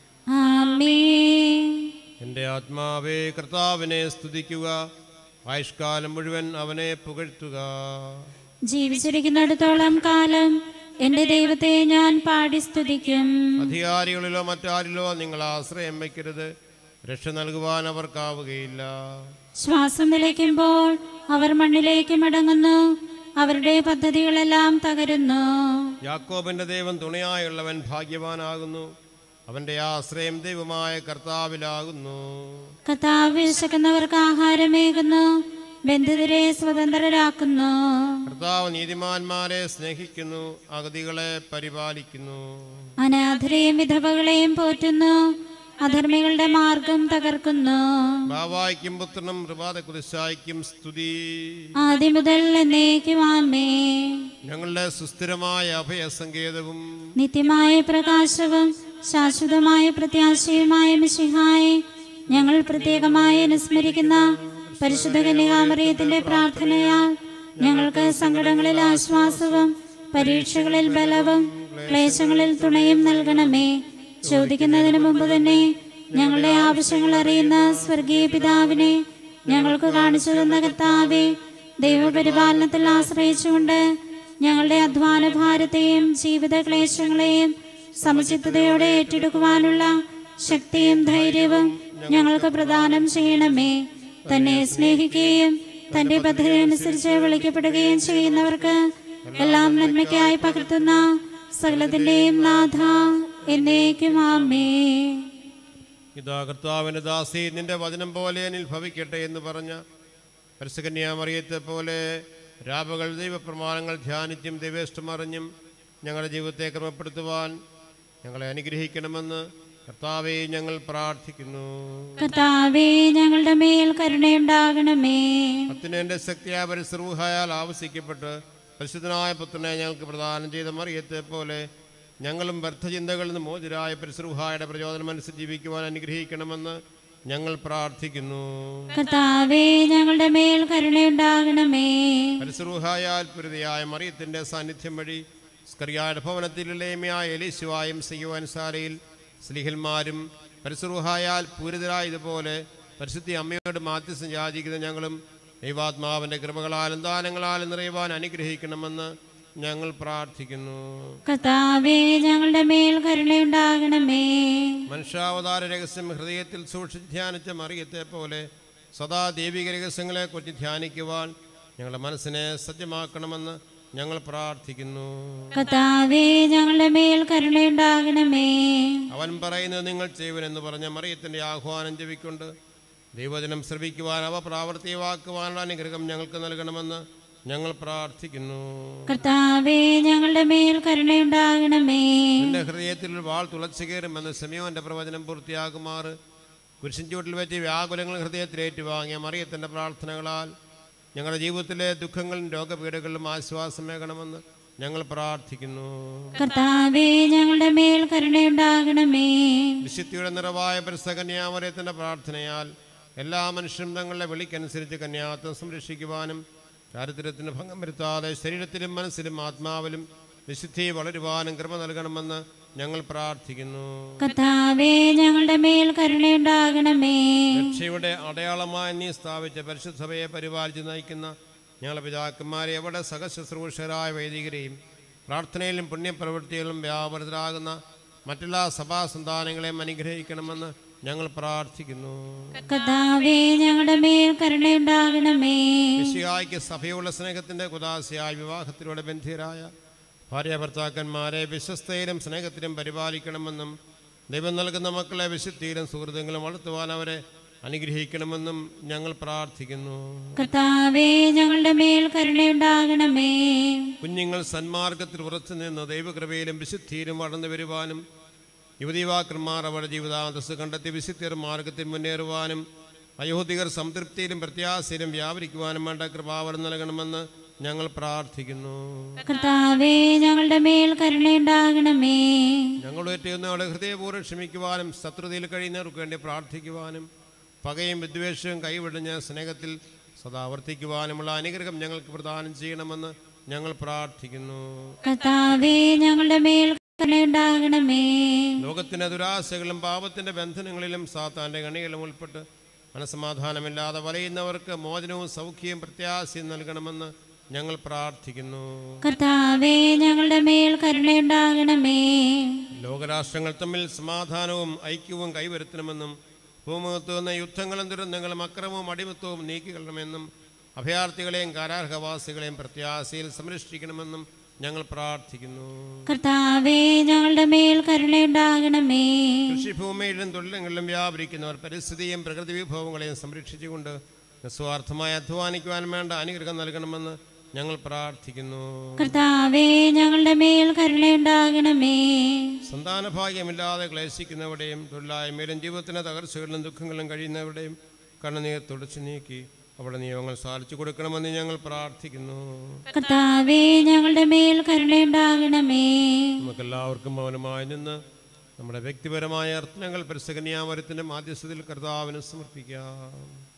[SPEAKER 1] ആമേൻ
[SPEAKER 2] എൻ്റെ ആത്മാവേ കർത്താവിനെ സ്തുതിക്കുക ആയുഷ്കാലം മുഴുവൻ അവനെ പുകഴ്ത്തുക
[SPEAKER 1] ജീവിച്ചിരിക്കുന്നിടത്തോളം കാലം എന്റെ ദൈവത്തെ ഞാൻ പാടി സ്തുതിക്കും
[SPEAKER 2] അധികാരികളിലോ മറ്റാരിലോ നിങ്ങൾ ആശ്രയം വയ്ക്കരുത് രക്ഷ നൽകുവാൻ അവർക്കാവുകയില്ല
[SPEAKER 1] ശ്വാസം നിലയ്ക്കുമ്പോൾ അവർ മണ്ണിലേക്ക് മടങ്ങുന്നു അവരുടെ പദ്ധതികളെല്ലാം തകരുന്നു
[SPEAKER 2] യാക്കോബിന്റെ ദൈവം തുണയായുള്ളവൻ ഭാഗ്യവാനാകുന്നു അവന്റെ ആശ്രയം ദൈവമായ കർത്താവിലാകുന്നു
[SPEAKER 1] കർത്താവ് വിശക്കുന്നവർക്ക് ആഹാരമേകുന്നു ബന്ധിതരെ സ്വതന്ത്രരാക്കുന്നു
[SPEAKER 2] കർത്താവ് നീതിമാന്മാരെ സ്നേഹിക്കുന്നു അഗതികളെ പരിപാലിക്കുന്നു
[SPEAKER 1] അനാഥരെയും വിധവകളെയും പോറ്റുന്നു അധർമ്മികളുടെ മാർഗം തകർക്കുന്നു
[SPEAKER 2] ബാവായ്ക്കും പുത്രനും പ്രഭാത കുരിശായ്ക്കും സ്തുതി
[SPEAKER 1] ആദ്യം മുതൽ എന്നേക്കും ആമേ
[SPEAKER 2] ഞങ്ങളുടെ സുസ്ഥിരമായ അഭയസങ്കേതവും
[SPEAKER 1] നിത്യമായ പ്രകാശവും ശാശ്വതമായ പ്രത്യാശയുമായ മിശിഹായെ ഞങ്ങൾ പ്രത്യേകമായി അനുസ്മരിക്കുന്ന പരിശുദ്ധ കന്യകാമറിയത്തിന്റെ പ്രാർത്ഥനയാൽ ഞങ്ങൾക്ക് സങ്കടങ്ങളിൽ ആശ്വാസവും പരീക്ഷകളിൽ ബലവും ക്ലേശങ്ങളിൽ തുണയും നൽകണമേ ചോദിക്കുന്നതിന് മുമ്പ് തന്നെ ഞങ്ങളുടെ ആവശ്യങ്ങൾ അറിയുന്ന സ്വർഗീയ പിതാവിനെ ഞങ്ങൾക്ക് കാണിച്ചു തന്ന കർത്താവെ ദൈവപരിപാലനത്തിൽ ആശ്രയിച്ചുകൊണ്ട് ഞങ്ങളുടെ അധ്വാന ഭാരത്തെയും ജീവിത ക്ലേശങ്ങളെയും സമചിത്തതയോടെ ഏറ്റെടുക്കുവാനുള്ള ശക്തിയും ധൈര്യവും ഞങ്ങൾക്ക് പ്രദാനം ചെയ്യണമേ തന്നെ സ്നേഹിക്കുകയും തന്റെ പദ്ധതി അനുസരിച്ച് വിളിക്കപ്പെടുകയും ചെയ്യുന്നവർക്ക് എല്ലാം നന്മയ്ക്കായി പകർത്തുന്ന സകലത്തിന്റെയും നാഥ എന്നേക്കും ആമേ
[SPEAKER 2] ഇതാ കർത്താവിൻ്റെ ദാസി നിന്റെ വചനം പോലെ എന്നിൽ ഭവിക്കട്ടെ എന്ന് പറഞ്ഞ പരിസകന്യാമറിയത്തെ പോലെ രാപകൾ ദൈവപ്രമാണങ്ങൾ ധ്യാനിച്ചും ദൈവേഷ്ടമറിഞ്ഞും ഞങ്ങളുടെ ജീവിതത്തെ ക്രമപ്പെടുത്തുവാൻ ഞങ്ങളെ അനുഗ്രഹിക്കണമെന്ന് കർത്താവെ ഞങ്ങൾ പ്രാർത്ഥിക്കുന്നു
[SPEAKER 1] കർത്താവേ ഞങ്ങളുടെ മേൽ കരുണയുണ്ടാകണമേ
[SPEAKER 2] അത്തിനെൻ്റെ ശക്തിയായ പരിസർവഹായാൽ ആവശ്യിക്കപ്പെട്ട് പരിശുദ്ധനായ പുത്രനെ ഞങ്ങൾക്ക് പ്രദാനം ചെയ്ത മറിയത്തെ പോലെ ഞങ്ങളും വ്യർത്ഥചിന്തകളിൽ നിന്ന് മോചിതരായ പരിസർവഹായുടെ പ്രചോദനം അനുസരിച്ച് ജീവിക്കുവാൻ അനുഗ്രഹിക്കണമെന്ന് ഞങ്ങൾ പ്രാർത്ഥിക്കുന്നു
[SPEAKER 1] കർത്താവേ ഞങ്ങളുടെ മേൽ കരുണയുണ്ടാകണമേ
[SPEAKER 2] പരിസറുഹായാൽ പുരുതിയായ മറിയത്തിന്റെ സാന്നിധ്യം വഴി സ്കറിയായുടെ ഭവനത്തിൽ ലേമയായ എലീശുവായും സിയുവാൻസാരയിൽ സ്ലിഹിൽമാരും പരിസറുഹായാൽ പൂരിതരായതുപോലെ പരിശുദ്ധി അമ്മയോട് മാധ്യസ്ഥം യാചിക്കുന്ന ഞങ്ങളും ദൈവാത്മാവിന്റെ കൃപകളാലും ദാനങ്ങളാലും നിറയുവാൻ അനുഗ്രഹിക്കണമെന്ന് ഞങ്ങൾ പ്രാർത്ഥിക്കുന്നു
[SPEAKER 1] കർത്താവേ ഞങ്ങളുടെ മേൽ കരുണയുണ്ടാകണമേ
[SPEAKER 2] മനുഷ്യാവതാര രഹസ്യം ഹൃദയത്തിൽ സൂക്ഷിച്ച് ധ്യാനിച്ച മറിയത്തെ പോലെ സദാ ദൈവിക രഹസ്യങ്ങളെക്കുറിച്ച് ധ്യാനിക്കുവാൻ ഞങ്ങളുടെ മനസ്സിനെ സജ്ജമാക്കണമെന്ന് ഞങ്ങൾ പ്രാർത്ഥിക്കുന്നു
[SPEAKER 1] കർത്താവേ ഞങ്ങളുടെ മേൽ കരുണയുണ്ടാകണമേ
[SPEAKER 2] അവൻ പറയുന്നത് നിങ്ങൾ ചെയ്യുവനെന്ന് പറഞ്ഞ മറിയത്തിൻ്റെ ആഹ്വാനം ചെവിക്കൊണ്ട് ദൈവജനം ശ്രവിക്കുവാൻ അവ പ്രാവർത്തികമാക്കുവാനുള്ള അനുഗ്രഹം ഞങ്ങൾക്ക് നൽകണമെന്ന് ഞങ്ങൾ പ്രാർത്ഥിക്കുന്നു
[SPEAKER 1] കർത്താവേ ഞങ്ങളുടെ മേൽ കരുണയുണ്ടാകണമേ
[SPEAKER 2] എൻ്റെ ഹൃദയത്തിൽ ഒരു വാൾ തുളച്ചു കയറുമെന്ന് സെമിയോന്റെ പ്രവചനം പൂർത്തിയാകുമാറ് കുരിശിൻ ചൂട്ടിൽ വെച്ച് വ്യാകുലങ്ങൾ ഹൃദയത്തിൽ ഏറ്റുവാങ്ങിയ മറിയത്തിൻ്റെ പ്രാർത്ഥനകളാൽ ഞങ്ങളുടെ ജീവിതത്തിലെ ദുഃഖങ്ങളും രോഗപീഠകളിലും ആശ്വാസമേകണമെന്ന് ഞങ്ങൾ പ്രാർത്ഥിക്കുന്നു
[SPEAKER 1] കർത്താവേ ഞങ്ങളുടെ മേൽ കരുണയുണ്ടാകണമേ
[SPEAKER 2] വിശുദ്ധിയുടെ നിറവായ പരിസകന്യാമരത്തിൻ്റെ പ്രാർത്ഥനയാൽ എല്ലാ മനുഷ്യരും തങ്ങളുടെ വിളിക്കനുസരിച്ച് കന്യാത്വം സംരക്ഷിക്കുവാനും ചാരിത്രത്തിന് ഭംഗം വരുത്താതെ ശരീരത്തിലും മനസ്സിലും ആത്മാവിലും വിശുദ്ധി വളരുവാനും കൃപ നൽകണമെന്ന് ഞങ്ങൾ പ്രാർത്ഥിക്കുന്നു
[SPEAKER 1] കർത്താവേ ഞങ്ങളുടെ മേൽ കരുണയുണ്ടാകണമേ
[SPEAKER 2] രക്ഷയുടെ അടയാളമായി നീ സ്ഥാപിച്ച പരിശുദ്ധ സഭയെ പരിപാലിച്ച് നയിക്കുന്ന ഞങ്ങളുടെ പിതാക്കന്മാരെ എവിടെ സഹശുശ്രൂഷകരായ വൈദികരെയും പ്രാർത്ഥനയിലും പുണ്യപ്രവൃത്തികളിലും വ്യാപൃതരാകുന്ന മറ്റെല്ലാ സഭാ സന്താനങ്ങളെയും അനുഗ്രഹിക്കണമെന്ന് ഞങ്ങൾ പ്രാർത്ഥിക്കുന്നു
[SPEAKER 1] കർത്താവേ ഞങ്ങളുടെ മേൽ കരുണയുണ്ടാകണമേ
[SPEAKER 2] വിശിഹായ്ക്ക് സഭയുള്ള സ്നേഹത്തിൻ്റെ കുദാശയായ വിവാഹത്തിലൂടെ ബന്ധിതരായ ഭാര്യ ഭർത്താക്കന്മാരെ വിശ്വസ്തയിലും സ്നേഹത്തിലും പരിപാലിക്കണമെന്നും ദൈവം നൽകുന്ന മക്കളെ വിശുദ്ധിയിലും സുഹൃത്തുക്കളും വളർത്തുവാൻ അവരെ അനുഗ്രഹിക്കണമെന്നും ഞങ്ങൾ പ്രാർത്ഥിക്കുന്നു
[SPEAKER 1] കർത്താവേ ഞങ്ങളുടെ മേൽ കരുണയുണ്ടാകണമേ
[SPEAKER 2] കുഞ്ഞുങ്ങൾ സന്മാർഗത്തിൽ ഉറച്ചു നിന്ന് ദൈവകൃപയിലും വിശുദ്ധിയിലും വളർന്നു വരുവാനും യുവതീവാക്കന്മാർ അവരുടെ ജീവിതാന്തസ് കണ്ടെത്തി വിശുദ്ധിയർ മാർഗത്തിൽ മുന്നേറുവാനും അയോധികർ സംതൃപ്തിയിലും പ്രത്യാശയിലും വ്യാപരിക്കുവാനും വേണ്ട കൃപാവരം നൽകണമെന്ന് ഞങ്ങൾ പ്രാർത്ഥിക്കുന്നു
[SPEAKER 1] കർത്താവേ ഞങ്ങളുടെ മേൽ കരുണയുണ്ടാകണമേ
[SPEAKER 2] ഞങ്ങളേറ്റുന്നവരുടെ ഹൃദയപൂർവ്വം ക്ഷമിക്കുവാനും ശത്രുതയിൽ കഴിയുന്നവർക്ക് വേണ്ടി പ്രാർത്ഥിക്കുവാനും പകയും വിദ്വേഷവും കൈവിടിഞ്ഞ് സ്നേഹത്തിൽ സദാ വർത്തിക്കുവാനുമുള്ള അനുഗ്രഹം ഞങ്ങൾക്ക് പ്രദാനം ചെയ്യണമെന്ന് ഞങ്ങൾ പ്രാർത്ഥിക്കുന്നു
[SPEAKER 1] കർത്താവേ ഞങ്ങളുടെ മേൽ കരുണയുണ്ടാകണമേ
[SPEAKER 2] ലോകത്തിന്റെ ദുരാശകളും പാപത്തിന്റെ ബന്ധനങ്ങളിലും സാത്താന്റെ കണികളും ഉൾപ്പെട്ട് മനസമാധാനമില്ലാതെ വലയുന്നവർക്ക് മോചനവും സൗഖ്യവും പ്രത്യാശയും നൽകണമെന്ന് ഞങ്ങൾ പ്രാർത്ഥിക്കുന്നു
[SPEAKER 1] കർത്താവേ ഞങ്ങളുടെ മേൽ കരുണയുണ്ടാകണമേ
[SPEAKER 2] ലോകരാഷ്ട്രങ്ങൾ തമ്മിൽ സമാധാനവും ഐക്യവും കൈവരുത്തണമെന്നും ഭൂമുഖത്ത് നിന്ന് യുദ്ധങ്ങളും ദുരന്തങ്ങളും അക്രമവും അടിമത്വവും നീക്കിക്കൊള്ളണമെന്നും അഭയാർത്ഥികളെയും കാരാർഹവാസികളെയും പ്രത്യാശയിൽ സംരക്ഷിക്കണമെന്നും ഞങ്ങൾ പ്രാർത്ഥിക്കുന്നു
[SPEAKER 1] കർത്താവേ ഞങ്ങളുടെ മേൽ കരുണയുണ്ടാകണമേ
[SPEAKER 2] കൃഷിഭൂമിയിലും തൊഴിലങ്ങളിലും വ്യാപരിക്കുന്നവർ പരിസ്ഥിതിയും പ്രകൃതി വിഭവങ്ങളെയും സംരക്ഷിച്ചുകൊണ്ട് നിസ്വാർത്ഥമായി അധ്വാനിക്കുവാൻ വേണ്ട അനുഗ്രഹം നൽകണമെന്ന് ഞങ്ങൾ പ്രാർത്ഥിക്കുന്നു
[SPEAKER 1] കർത്താവേ ഞങ്ങളുടെ മേൽ കരുണയുണ്ടാകണമേ
[SPEAKER 2] സന്താനഭാഗ്യമില്ലാതെ ക്ലേശിക്കുന്നവരുടെയും തൊഴിലായ്മയിലും ജീവിതത്തിന് തകർച്ചകളിലും ദുഃഖങ്ങളിലും കഴിയുന്നവരുടെയും കണ്ണുനീർ തുടച്ചു നീക്കി അവിടെ നിയമങ്ങൾ സാധിച്ചു കൊടുക്കണമെന്ന് ഞങ്ങൾ പ്രാർത്ഥിക്കുന്നു
[SPEAKER 1] കർത്താവേ ഞങ്ങളുടെ മേൽ കരുണയുണ്ടാകണമേ
[SPEAKER 2] നമുക്കെല്ലാവർക്കും മൗനമായി നിന്ന് നമ്മുടെ വ്യക്തിപരമായ അർത്ഥനങ്ങൾ പരിസകന്യാമരത്തിൻ്റെ മാധ്യസ്ഥതയിൽ കർത്താവിന് സമർപ്പിക്കാം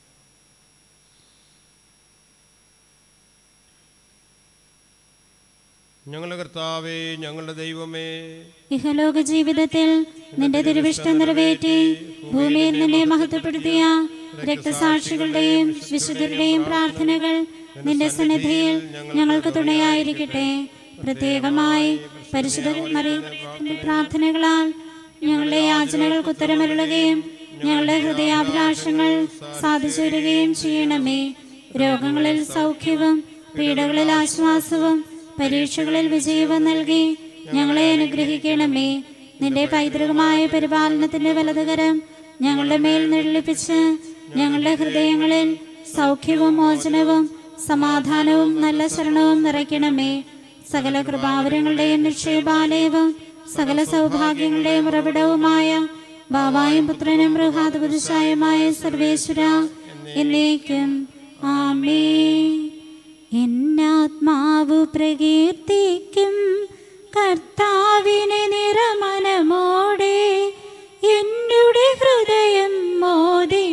[SPEAKER 2] ഞങ്ങളുടെ കർത്താവേ ഞങ്ങളുടെ ദൈവമേ
[SPEAKER 1] ഇഹലോക ജീവിതത്തിൽ നിന്റെ തിരുവിഷ്ടം നിറവേറ്റി ഭൂമിയിൽ നിന്നെ മഹത്വപ്പെടുത്തിയ രക്തസാക്ഷികളുടെയും വിശുദ്ധരുടെയും പ്രാർത്ഥനകൾ നിന്റെ സന്നിധിയിൽ ഞങ്ങൾക്ക് തുണയായിരിക്കട്ടെ പ്രത്യേകമായി പരിശുദ്ധ മറിയത്തിന്റെ പ്രാർത്ഥനകളാൽ ഞങ്ങളുടെ യാചനകൾക്ക് ഉത്തരമരുളുകയും ഞങ്ങളുടെ ഹൃദയാഭിലാഷങ്ങൾ സാധിച്ചു വരികയും ചെയ്യണമേ രോഗങ്ങളിൽ സൗഖ്യവും പീഡകളിൽ ആശ്വാസവും പരീക്ഷകളിൽ വിജയവും നൽകി ഞങ്ങളെ അനുഗ്രഹിക്കണമേ നിന്റെ പൈതൃകമായ പരിപാലനത്തിന്റെ വലതുകരം ഞങ്ങളുടെ മേൽ നിർലിപ്പിച്ച് ഞങ്ങളുടെ ഹൃദയങ്ങളിൽ സൗഖ്യവും മോചനവും സമാധാനവും നല്ല ശരണവും നിറയ്ക്കണമേ സകല കൃപാവരങ്ങളുടെയും നിക്ഷേപാലയവും സകല സൗഭാഗ്യങ്ങളുടെയും ഉറവിടവുമായ ബാവായും പുത്രനും ബൃഹാതുപുരുഷായുമായ സർവേശ്വര എന്നേക്കും ആമേ എന്നാത്മാവു പ്രകീർത്തിക്കും കർത്താവിനെ നിറമനമോടെ എന്നുടെ ഹൃദയം മോദി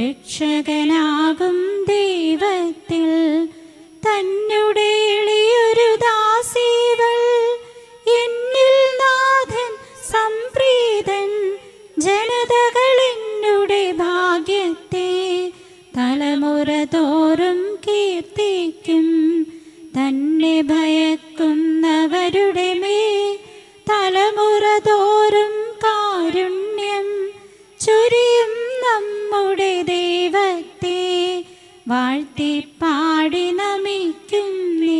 [SPEAKER 1] രക്ഷകനാകും ദൈവത്തിൽ തന്നുടെ എളിയൊരു ദാസീവൾ എന്നിൽ നാഥൻ സംപ്രീതൻ ജനതകൾ എന്നുടെ ഭാഗ്യത്തെ തലമുറ തോറും കീർത്തിക്കും തന്നെ ഭയക്കുന്നവരുടെ മേ തലമുറ തോറും കാരുണ്യം ചൊരിയും നമ്മുടെ ദൈവത്തെ വാഴ്ത്തി പാടി നമിക്കുന്നേ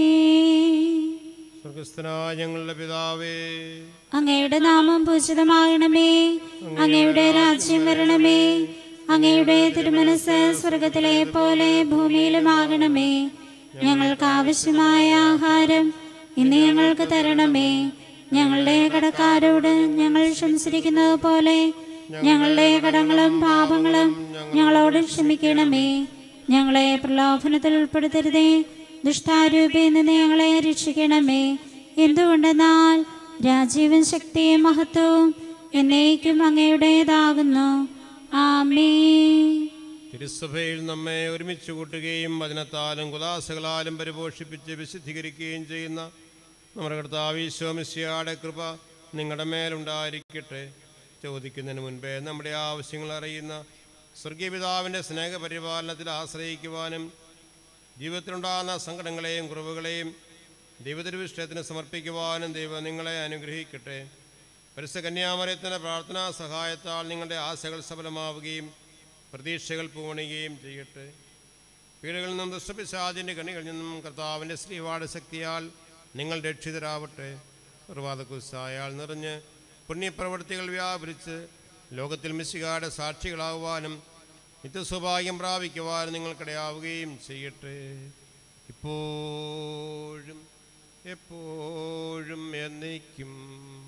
[SPEAKER 2] സ്വർഗസ്ഥനായ ഞങ്ങളുടെ പിതാവേ
[SPEAKER 1] അങ്ങയുടെ നാമം പൂജിതമാകണമേ അങ്ങയുടെ രാജ്യം വരണമേ അങ്ങയുടെ തിരുമനസ് സ്വർഗത്തിലെ പോലെ ഭൂമിയിലുമാകണമേ ഞങ്ങൾക്ക് ആവശ്യമായ ആഹാരം ഇന്ന് ഞങ്ങൾക്ക് തരണമേ ഞങ്ങളുടെ കടക്കാരോട് ഞങ്ങൾ ക്ഷമിച്ചിരിക്കുന്നത് പോലെ ഞങ്ങളുടെ കടങ്ങളും പാപങ്ങളും ഞങ്ങളോട് ക്ഷമിക്കണമേ ഞങ്ങളെ പ്രലോഭനത്തിൽ ഉൾപ്പെടുത്തരുതേ ദുഷ്ടാരൂപിയിൽ നിന്ന് ഞങ്ങളെ രക്ഷിക്കണമേ എന്തുകൊണ്ടെന്നാൽ രാജീവൻ ശക്തിയും മഹത്വവും എന്നേക്കും അങ്ങയുടേതാകുന്നു ആമേ
[SPEAKER 2] തിരുസഭയിൽ നമ്മെ ഒരുമിച്ച് കൂട്ടുകയും വചനത്താലും കുലാസകളാലും പരിപോഷിപ്പിച്ച് വിശുദ്ധീകരിക്കുകയും ചെയ്യുന്ന നമ്മുടെ കർത്താവീശോമിശിയാടെ കൃപ നിങ്ങളുടെ മേലുണ്ടായിരിക്കട്ടെ ചോദിക്കുന്നതിന് മുൻപേ നമ്മുടെ ആവശ്യങ്ങൾ അറിയുന്ന സ്വർഗീയപിതാവിൻ്റെ സ്നേഹപരിപാലനത്തിൽ ആശ്രയിക്കുവാനും ജീവിതത്തിലുണ്ടാകുന്ന സങ്കടങ്ങളെയും കുറവുകളെയും ദൈവതിരുവിഷ്ടത്തിന് സമർപ്പിക്കുവാനും ദൈവം നിങ്ങളെ അനുഗ്രഹിക്കട്ടെ പരിശുദ്ധ കന്യാമരത്തിൻ്റെ പ്രാർത്ഥനാ സഹായത്താൽ നിങ്ങളുടെ ആശകൾ സഫലമാവുകയും പ്രതീക്ഷകൾ പൂവണിയുകയും ചെയ്യട്ടെ പീഡകളിൽ നിന്നും ദുഷ്ടപിശാചിൻ്റെ കണികളിൽ നിന്നും കർത്താവിൻ്റെ ശ്രീവാട് ശക്തിയാൽ നിങ്ങൾ രക്ഷിതരാവട്ടെ പ്രഭാതക്കുസായാൽ നിറഞ്ഞ് പുണ്യപ്രവൃത്തികൾ വ്യാപരിച്ച് ലോകത്തിൽ മിശികായുടെ സാക്ഷികളാകുവാനും നിത്യസ്വഭാഗ്യം പ്രാപിക്കുവാനും നിങ്ങൾക്കിടയാവുകയും ചെയ്യട്ടെ ഇപ്പോഴും എപ്പോഴും എന്നേക്കും